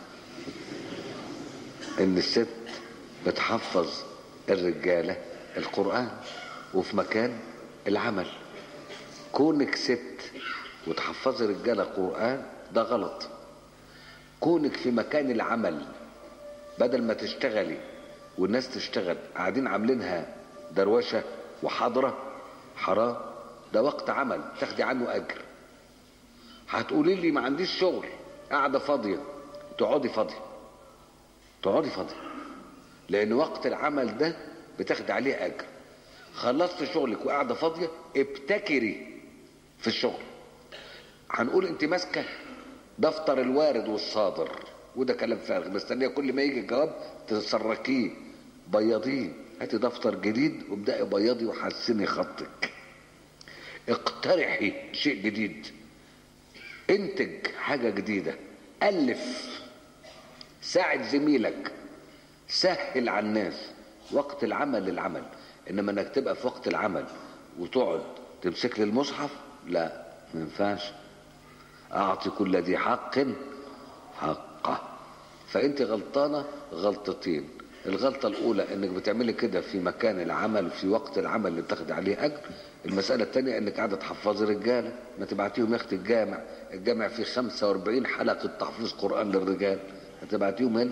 ان الست بتحفظ الرجاله القران وفي مكان العمل كونك ست وتحفظي رجاله قران ده غلط كونك في مكان العمل بدل ما تشتغلي والناس تشتغل قاعدين عاملينها دروشه وحضره حرام ده وقت عمل تاخدي عنه اجر هتقولي لي ما عنديش شغل قاعده فاضيه تقعدي فاضيه تقعدي فاضيه لان وقت العمل ده بتاخدي عليه اجر خلصت شغلك وقاعده فاضيه ابتكري في الشغل هنقول انت ماسكه دفتر الوارد والصادر وده كلام فارغ مستنيه كل ما يجي الجواب تسركيه بيضيه هاتي دفتر جديد وابدأي بيضي وحسني خطك اقترحي شيء جديد انتج حاجة جديدة ألف ساعد زميلك سهل على الناس وقت العمل للعمل انما انك تبقى في وقت العمل وتقعد تمسك لي المصحف لا ما ينفعش اعطي كل ذي حق حقه فانت غلطانه غلطتين الغلطة الأولى إنك بتعملي كده في مكان العمل في وقت العمل اللي بتاخدي عليه أجر المسألة الثانية إنك قاعدة تحفظي رجالة ما تبعتيهم يا أختي الجامع الجامع فيه 45 حلقة تحفيظ قرآن للرجال هتبعتيهم هنا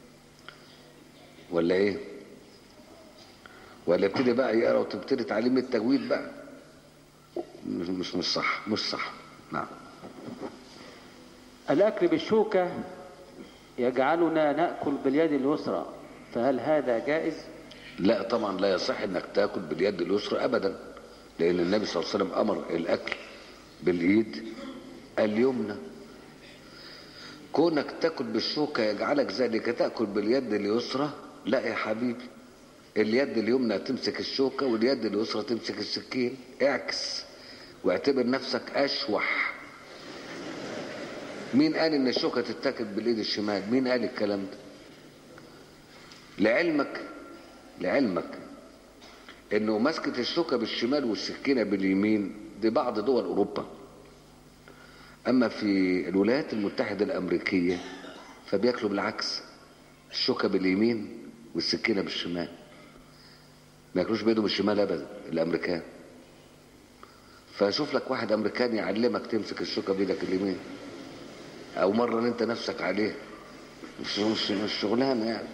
ولا إيه؟ ولا ابتدي بقى يقرا وتبتدي تعليم التجويد بقى مش مش مش صح مش صح نعم الأكل بالشوكة يجعلنا نأكل باليد اليسرى فهل هذا جائز؟ لا طبعا لا يصح انك تاكل باليد اليسرى ابدا لان النبي صلى الله عليه وسلم امر الاكل بالايد اليمنى كونك تاكل بالشوكه يجعلك ذلك تاكل باليد اليسرى لا يا حبيبي اليد اليمنى تمسك الشوكه واليد اليسرى تمسك السكين اعكس واعتبر نفسك اشوح مين قال ان الشوكه تتاكل بالايد الشمال مين قال الكلام ده لعلمك لعلمك انه مسكة الشوكة بالشمال والسكينة باليمين دي بعض دول اوروبا اما في الولايات المتحدة الامريكية فبياكلوا بالعكس الشوكة باليمين والسكينة بالشمال ما ياكلوش بايدهم الشمال ابدا الامريكان فشوف لك واحد امريكاني يعلمك تمسك الشوكة بايدك اليمين او مرة انت نفسك عليه مش مش مش شغلانه يعني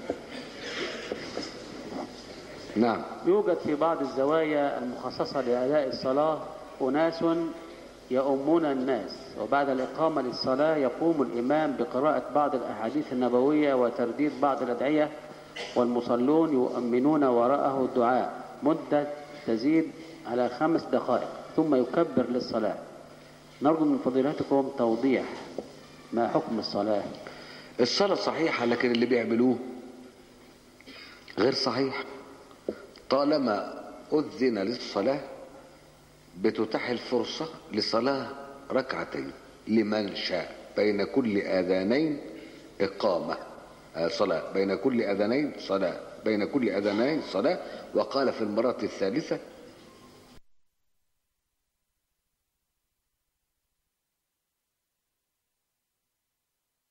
نعم يوجد في بعض الزوايا المخصصة لأداء الصلاة أناس يؤمون الناس وبعد الإقامة للصلاة يقوم الإمام بقراءة بعض الأحاديث النبوية وترديد بعض الأدعية والمصلون يؤمنون وراءه الدعاء مدة تزيد على خمس دقائق ثم يكبر للصلاة نرجو من فضيلتكم توضيح ما حكم الصلاة الصلاة صحيحة لكن اللي بيعملوه غير صحيح طالما أذن للصلاة بتتاح الفرصة لصلاة ركعتين لمن شاء بين كل آذانين إقامة آه، صلاة بين كل آذانين صلاة بين كل آذانين صلاة وقال في المرة الثالثة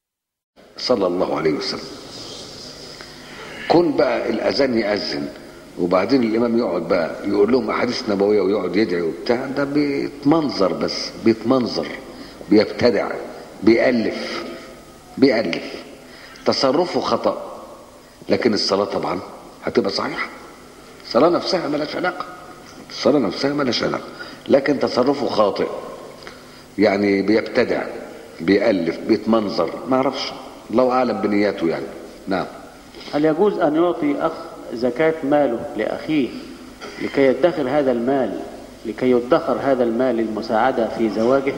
صلى الله عليه وسلم كن بقى الأذان يأذن وبعدين الامام يقعد بقى يقول لهم احاديث نبويه ويقعد يدعي وبتاع ده بيتمنظر بس بيتمنظر بيبتدع بيألف بيألف تصرفه خطأ لكن الصلاة طبعا هتبقى صحيحة الصلاة نفسها ملهاش علاقة الصلاة نفسها ملهاش علاقة لكن تصرفه خاطئ يعني بيبتدع بيألف بيتمنظر ما اعرفش الله اعلم بنياته يعني نعم هل يجوز أن يعطي أخ زكاة ماله لأخيه لكي يدخر هذا المال لكي يدخر هذا المال للمساعدة في زواجه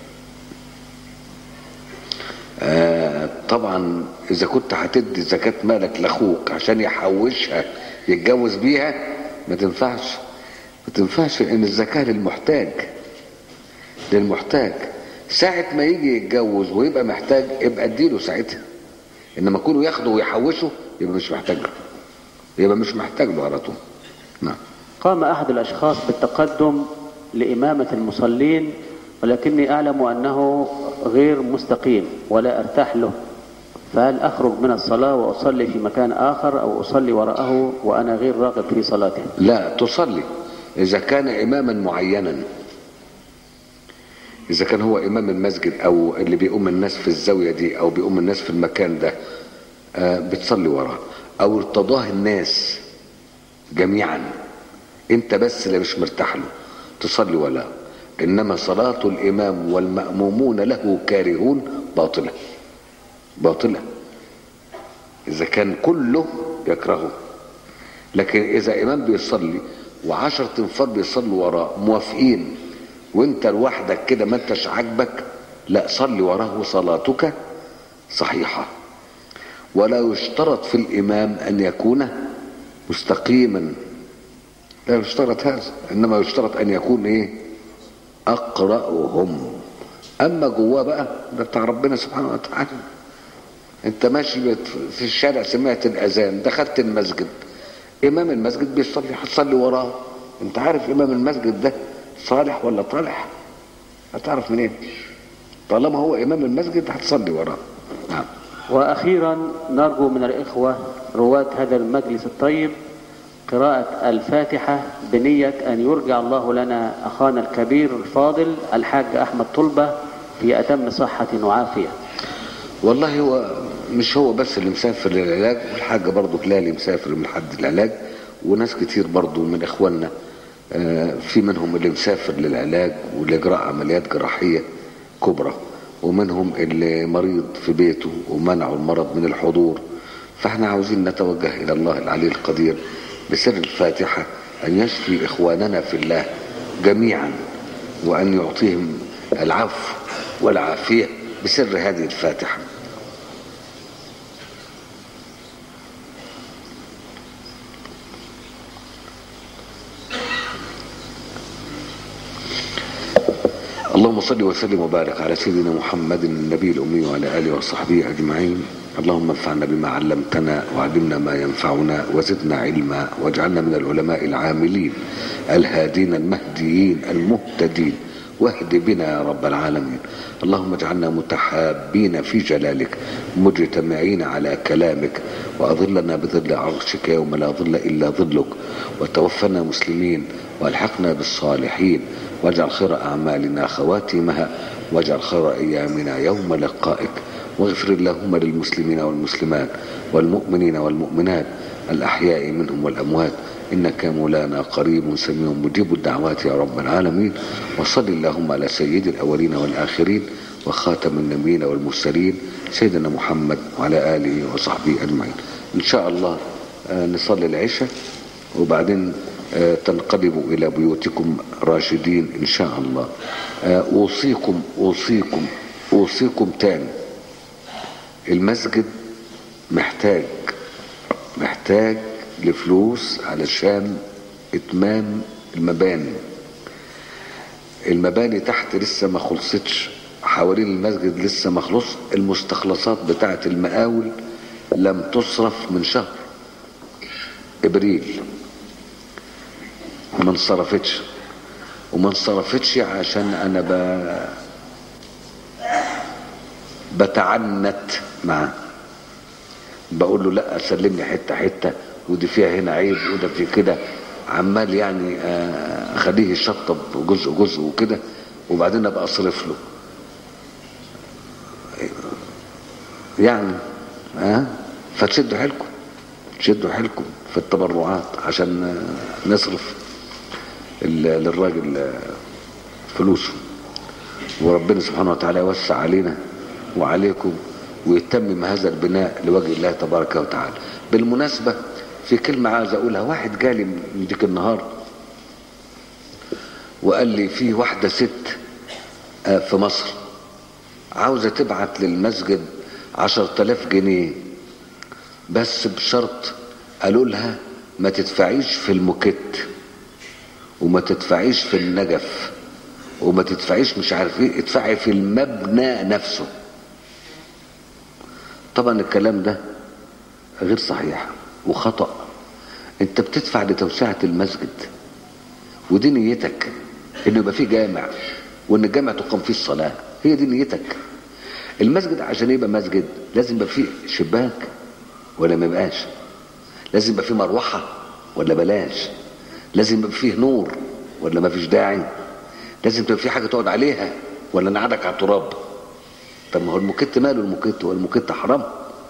آه طبعا اذا كنت هتدي زكاة مالك لاخوك عشان يحوشها يتجوز بيها ما تنفعش ما تنفعش لان الزكاة للمحتاج للمحتاج ساعة ما يجي يتجوز ويبقى محتاج يبقى اديله ساعتها انما كونه ياخده ويحوشه يبقى مش محتاج له يبقى مش محتاج له على طول نعم قام أحد الأشخاص بالتقدم لإمامة المصلين ولكني أعلم أنه غير مستقيم ولا أرتاح له فهل أخرج من الصلاة وأصلي في مكان آخر أو أصلي وراءه وأنا غير راغب في صلاته لا تصلي اذا كان اماما معينا اذا كان هو امام المسجد او اللي بيقوم الناس في الزاويه دي او بيقوم الناس في المكان ده آه، بتصلي وراه او ارتضاه الناس جميعا انت بس اللي مش مرتاح له تصلي ولا انما صلاه الامام والمامومون له كارهون باطله باطله اذا كان كله يكرهه لكن اذا امام بيصلي وعشرة انفار بيصلوا وراه موافقين وانت لوحدك كده ما انتش عاجبك لا صلي وراه صلاتك صحيحة ولا يشترط في الامام ان يكون مستقيما لا يشترط هذا انما يشترط ان يكون ايه اقرأهم اما جواه بقى ده بتاع ربنا سبحانه وتعالى انت ماشي بت- في الشارع سمعت الاذان دخلت المسجد امام المسجد بيصلي هتصلي وراه انت عارف امام المسجد ده صالح ولا طالح هتعرف منين طالما هو امام المسجد هتصلي وراه نعم وأخيرا نرجو من الإخوة رواة هذا المجلس الطيب قراءة الفاتحة بنية أن يرجع الله لنا أخانا الكبير الفاضل الحاج أحمد طلبة في أتم صحة وعافية والله هو مش هو بس اللي مسافر للعلاج والحاجة برضو هلالي مسافر من حد العلاج وناس كتير برضو من اخواننا آه، في منهم اللي مسافر للعلاج ولإجراء عمليات جراحية كبرى ومنهم اللي مريض في بيته ومنعوا المرض من الحضور فاحنا عاوزين نتوجه إلى الله العلي القدير بسر الفاتحة أن يشفي إخواننا في الله جميعا وأن يعطيهم العفو والعافية بسر هذه الفاتحة اللهم صل وسلم وبارك على سيدنا محمد النبي الأمي وعلى آله وصحبه أجمعين اللهم انفعنا بما علمتنا وعلمنا ما ينفعنا وزدنا علما واجعلنا من العلماء العاملين الهادين المهديين المهتدين واهد بنا يا رب العالمين اللهم اجعلنا متحابين في جلالك مجتمعين على كلامك وأظلنا بظل عرشك يوم لا ظل إلا ظلك وتوفنا مسلمين والحقنا بالصالحين واجعل خير أعمالنا خواتمها واجعل خير أيامنا يوم لقائك واغفر اللهم للمسلمين والمسلمات والمؤمنين والمؤمنات الأحياء منهم والأموات إنك مولانا قريب سميع مجيب الدعوات يا رب العالمين وصل اللهم على سيد الأولين والآخرين وخاتم النبيين والمرسلين سيدنا محمد وعلى آله وصحبه أجمعين إن شاء الله آه، نصلي العشاء وبعدين آه، تنقلبوا إلى بيوتكم راشدين إن شاء الله آه، أوصيكم أوصيكم أوصيكم تاني المسجد محتاج محتاج لفلوس علشان اتمام المباني المباني تحت لسه ما خلصتش حوالين المسجد لسه ما خلص المستخلصات بتاعت المقاول لم تصرف من شهر ابريل ما انصرفتش وما انصرفتش عشان انا ب... بتعنت معاه بقول له لا سلمني حته حته ودي فيها هنا عيب وده في كده عمال يعني آه، اخليه يشطب جزء جزء وكده وبعدين ابقى اصرف له يعني ها أه؟ فتشدوا حيلكم تشدوا حيلكم في التبرعات عشان آه، نصرف ال- للراجل آه، فلوسه وربنا سبحانه وتعالى يوسع علينا وعليكم ويتمم هذا البناء لوجه الله تبارك وتعالى بالمناسبة في كلمة عايز أقولها واحد جالي من ديك النهار وقال لي في واحدة ست آه، في مصر عاوزة تبعت للمسجد عشر تلاف جنيه بس بشرط قالوا لها ما تدفعيش في الموكيت وما تدفعيش في النجف وما تدفعيش مش عارف ايه ادفعي في المبنى نفسه طبعا الكلام ده غير صحيح وخطأ انت بتدفع لتوسعة المسجد ودي نيتك انه يبقى فيه جامع وان الجامع تقام فيه الصلاة هي دي نيتك المسجد عشان يبقى مسجد لازم يبقى فيه شباك ولا ما يبقاش لازم يبقى فيه مروحة ولا بلاش لازم يبقى فيه نور ولا ما فيش داعي لازم تبقى فيه حاجة تقعد عليها ولا نقعدك على التراب طب ما هو المكت ماله المكت هو المكت حرام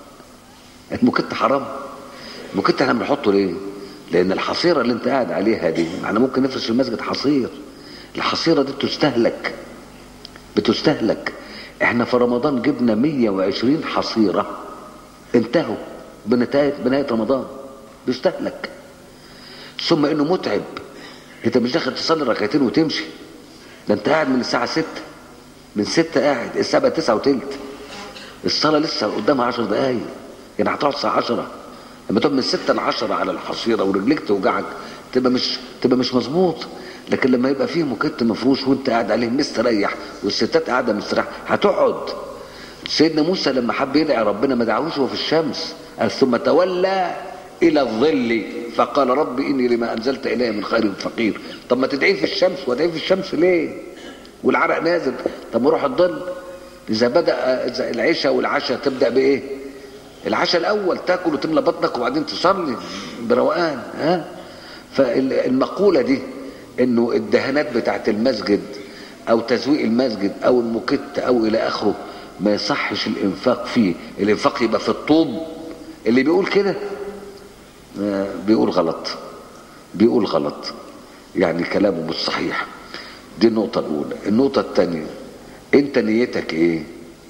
المكت حرام المكت احنا بنحطه ليه لان الحصيرة اللي انت قاعد عليها دي احنا ممكن نفرش في المسجد حصير الحصيرة دي بتستهلك بتستهلك احنا في رمضان جبنا 120 حصيرة انتهوا بنهاية بنهاية رمضان بيستهلك ثم انه متعب انت مش داخل تصلي ركعتين وتمشي ده انت قاعد من الساعة 6 من 6 قاعد الساعة بقت 9 وتلت الصلاة لسه قدامها 10 دقايق يعني هتقعد الساعة 10 لما تقعد من 6 ل 10 على الحصيرة ورجليك توجعك تبقى مش تبقى مش مظبوط لكن لما يبقى فيه مكت مفروش وانت قاعد عليه مستريح والستات قاعده مستريح هتقعد سيدنا موسى لما حب يدعي ربنا ما دعوش وهو في الشمس قال ثم تولى الى الظل فقال رب اني لما انزلت الي من خير فقير طب ما تدعيه في الشمس وادعيه في الشمس ليه والعرق نازل طب ما روح الظل اذا بدا إذا العشاء والعشاء تبدا بايه العشاء الاول تاكل وتملى بطنك وبعدين تصلي بروقان ها فالمقوله دي انه الدهانات بتاعت المسجد او تزويق المسجد او المكت او الى اخره ما يصحش الانفاق فيه الانفاق يبقى في الطوب اللي بيقول كده آه، بيقول غلط بيقول غلط يعني كلامه مش صحيح دي النقطة الأولى النقطة الثانية أنت نيتك إيه؟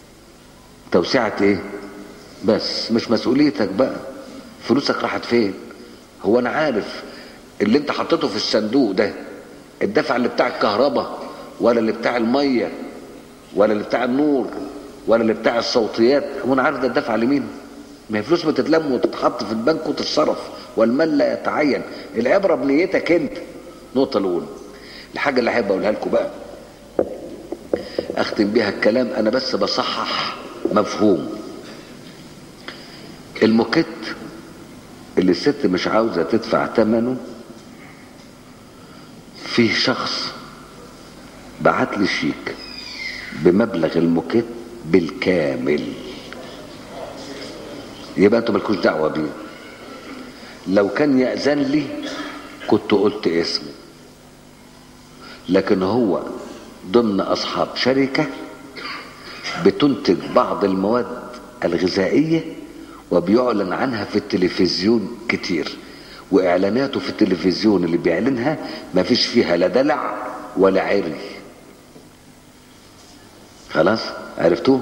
توسعة إيه؟ بس مش مسؤوليتك بقى فلوسك راحت فين؟ هو أنا عارف اللي أنت حطيته في الصندوق ده الدفع اللي بتاع الكهرباء ولا اللي بتاع المية ولا اللي بتاع النور ولا اللي بتاع الصوتيات هو أنا عارف ده الدفع لمين؟ ما هي فلوس بتتلم وتتحط في البنك وتتصرف والمال لا يتعين العبرة بنيتك أنت النقطة الأولى الحاجة اللي أحب أقولها لكم بقى أختم بيها الكلام أنا بس بصحح مفهوم الموكيت اللي الست مش عاوزة تدفع ثمنه فيه شخص بعت لي شيك بمبلغ الموكيت بالكامل يبقى انتوا مالكوش دعوه بيه لو كان يأذن لي كنت قلت اسمه لكن هو ضمن اصحاب شركه بتنتج بعض المواد الغذائيه وبيعلن عنها في التلفزيون كتير واعلاناته في التلفزيون اللي بيعلنها ما فيش فيها لا دلع ولا عري خلاص عرفتوه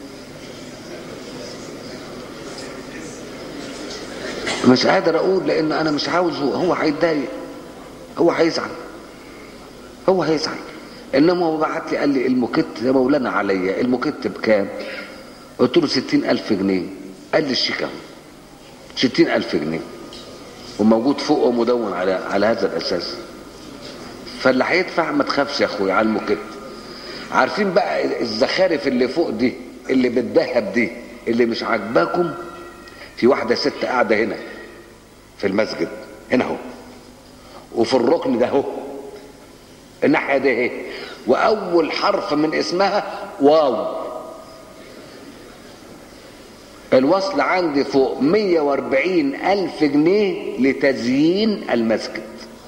مش قادر اقول لان انا مش عاوزه هو هيتضايق هو هيزعل هو هيزعل انما هو بعت لي قال لي الموكيت يا مولانا عليا الموكيت بكام قلت له ستين الف جنيه قال لي الشيك اهو ستين الف جنيه وموجود فوق ومدون على على هذا الاساس فاللي هيدفع ما تخافش يا اخويا على الموكيت عارفين بقى الزخارف اللي فوق دي اللي بالذهب دي اللي مش عاجباكم في واحده ست قاعده هنا في المسجد هنا اهو وفي الركن ده اهو الناحيه دي اهي واول حرف من اسمها واو الوصل عندي فوق 140 ألف جنيه لتزيين المسجد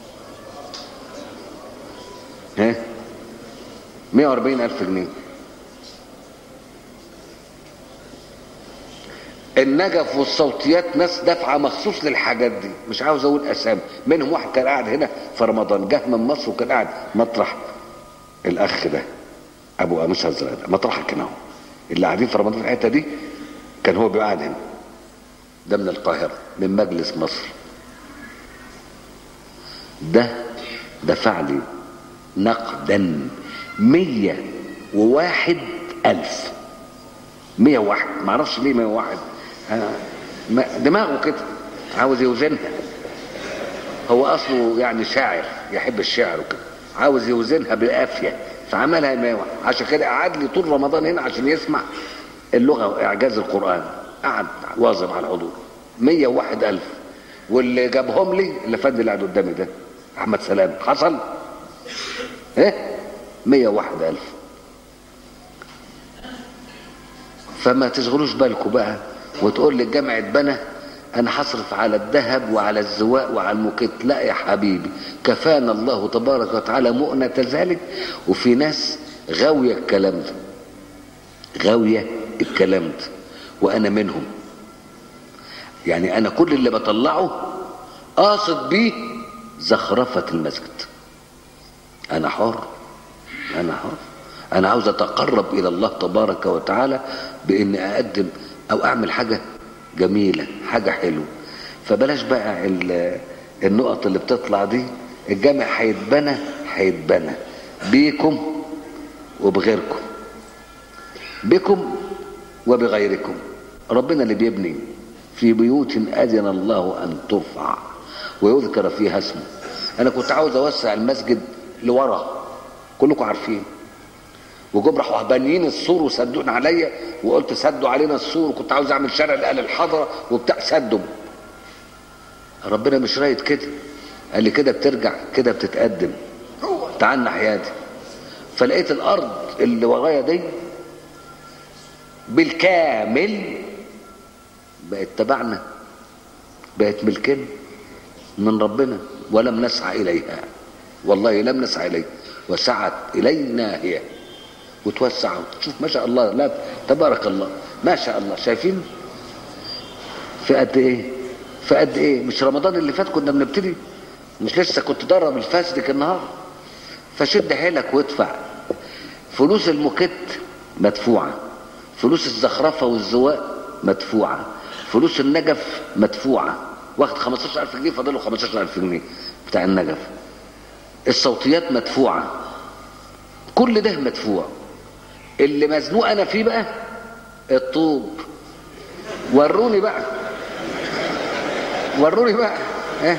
ها 140 ألف جنيه النجف والصوتيات ناس دافعه مخصوص للحاجات دي مش عاوز اقول اسامي منهم واحد كان قاعد هنا في رمضان جه من مصر وكان قاعد مطرح الاخ ده ابو قميص ازرق ده مطرحك هنا اهو اللي قاعدين في رمضان في الحته دي كان هو بيبقى قاعد هنا ده من القاهره من مجلس مصر ده دفع لي نقدا مية وواحد ألف مية واحد معرفش ليه مية واحد آه، ما- دماغه كده عاوز يوزنها هو أصله يعني شاعر يحب الشعر وكده عاوز يوزنها بالقافية فعملها مية واحد عشان كده قعد لي طول رمضان هنا عشان يسمع اللغة وإعجاز القرآن قعد واظب على الحضور مية واحد ألف واللي جابهم لي اللي فاد اللي قاعد قدامي ده أحمد سلام حصل ايه مية واحد ألف فما تشغلوش بالكم بقى وتقول لي الجامع اتبنى انا هصرف على الذهب وعلى الزواق وعلى الموكيت لا يا حبيبي كفانا الله تبارك وتعالى مؤنة ذلك وفي ناس غاوية الكلام ده غاوية الكلام ده وانا منهم يعني انا كل اللي بطلعه قاصد بيه زخرفة المسجد انا حر انا حر انا عاوز اتقرب الى الله تبارك وتعالى باني اقدم او اعمل حاجه جميله حاجه حلوه فبلاش بقى ال- النقط اللي بتطلع دي الجامع هيتبنى هيتبنى بيكم وبغيركم بكم وبغيركم ربنا اللي بيبني في بيوت اذن الله ان ترفع ويذكر فيها اسمه انا كنت عاوز اوسع المسجد لورا كلكم عارفين وجم راحوا بانيين السور وسدونا عليا وقلت سدوا علينا السور وكنت عاوز اعمل شارع لاهل الحضره وبتاع سدوا ربنا مش رايد كده قال لي كده بترجع كده بتتقدم تعال ناحيتي فلقيت الارض اللي ورايا دي بالكامل بقت تبعنا بقت ملكنا من ربنا ولم نسعى اليها والله لم نسعى اليها وسعت الينا هي وتوسع شوف ما شاء الله لا تبارك الله ما شاء الله شايفين في قد ايه في قد ايه مش رمضان اللي فات كنا بنبتدي مش لسه كنت ضرب الفاسدك النهار فشد حيلك وادفع فلوس الموكيت مدفوعه فلوس الزخرفه والزواق مدفوعه فلوس النجف مدفوعه واخد 15000 جنيه فاضله 15000 جنيه بتاع النجف الصوتيات مدفوعه كل ده مدفوع اللي مزنوق انا فيه بقى الطوب وروني بقى وروني بقى ايه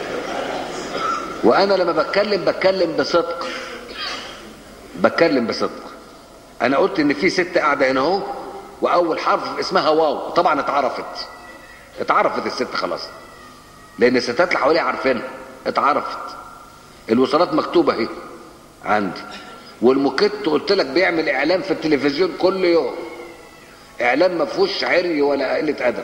وانا لما بتكلم بتكلم بصدق بتكلم بصدق انا قلت ان في ست قاعده هنا اهو واول حرف اسمها واو طبعا اتعرفت اتعرفت الست خلاص لان الستات اللي حواليها عارفينها اتعرفت الوصلات مكتوبه اهي عندي والموكيت قلت لك بيعمل اعلان في التلفزيون كل يوم اعلان ما فيهوش عري ولا قله ادب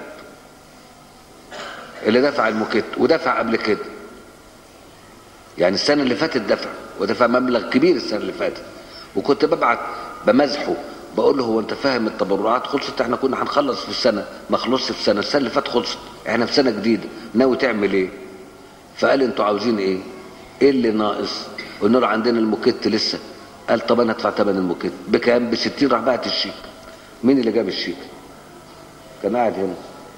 اللي دفع الموكيت ودفع قبل كده يعني السنه اللي فاتت دفع ودفع مبلغ كبير السنه اللي فاتت وكنت ببعت بمزحه بقول له هو انت فاهم التبرعات خلصت احنا كنا هنخلص في السنه ما خلصش في سنه السنه اللي فاتت خلصت احنا في سنه جديده ناوي تعمل ايه فقال انتوا عاوزين ايه ايه اللي ناقص قلنا له عندنا الموكيت لسه قال طب انا ادفع ثمن الموكيت بكام ب 60 راح بعت الشيك مين اللي جاب الشيك كان قاعد هنا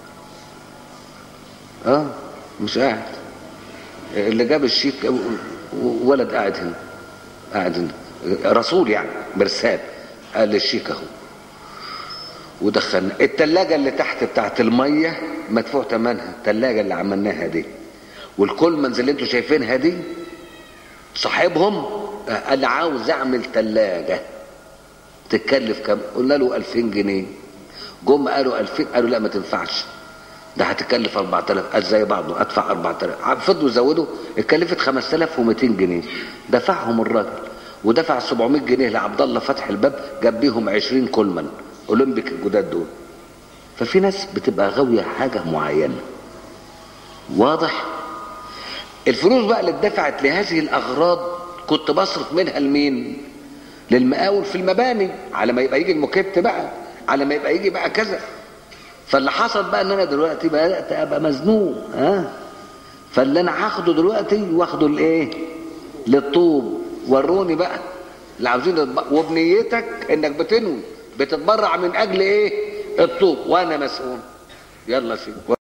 اه مش قاعد اللي جاب الشيك ولد قاعد هنا قاعد هنا رسول يعني مرسال قال لي الشيك اهو ودخلنا التلاجة اللي تحت بتاعت المية مدفوع ثمنها التلاجة اللي عملناها دي والكولمنز اللي انتوا شايفينها دي صاحبهم قال لي عاوز اعمل تلاجة تتكلف كام قلنا له 2000 جنيه جم قالوا 2000 قالوا لا ما تنفعش ده هتكلف 4000 قال زي بعضه ادفع 4000 فضلوا يزودوا اتكلفت 5200 جنيه دفعهم الراجل ودفع 700 جنيه لعبد الله فتح الباب جاب بيهم 20 كولمان اولمبيك الجداد دول ففي ناس بتبقى غاويه حاجه معينه واضح الفلوس بقى اللي اتدفعت لهذه الاغراض كنت بصرف منها لمين للمقاول في المباني على ما يبقى يجي المكت بقى على ما يبقى يجي بقى كذا فاللي حصل بقى ان انا دلوقتي بدات ابقى مزنوق ها فاللي انا هاخده دلوقتي واخده لايه للطوب وروني بقى اللي عاوزين يتب- وبنيتك انك بتنوي بتتبرع من اجل ايه الطوب وانا مسؤول يلا سيدي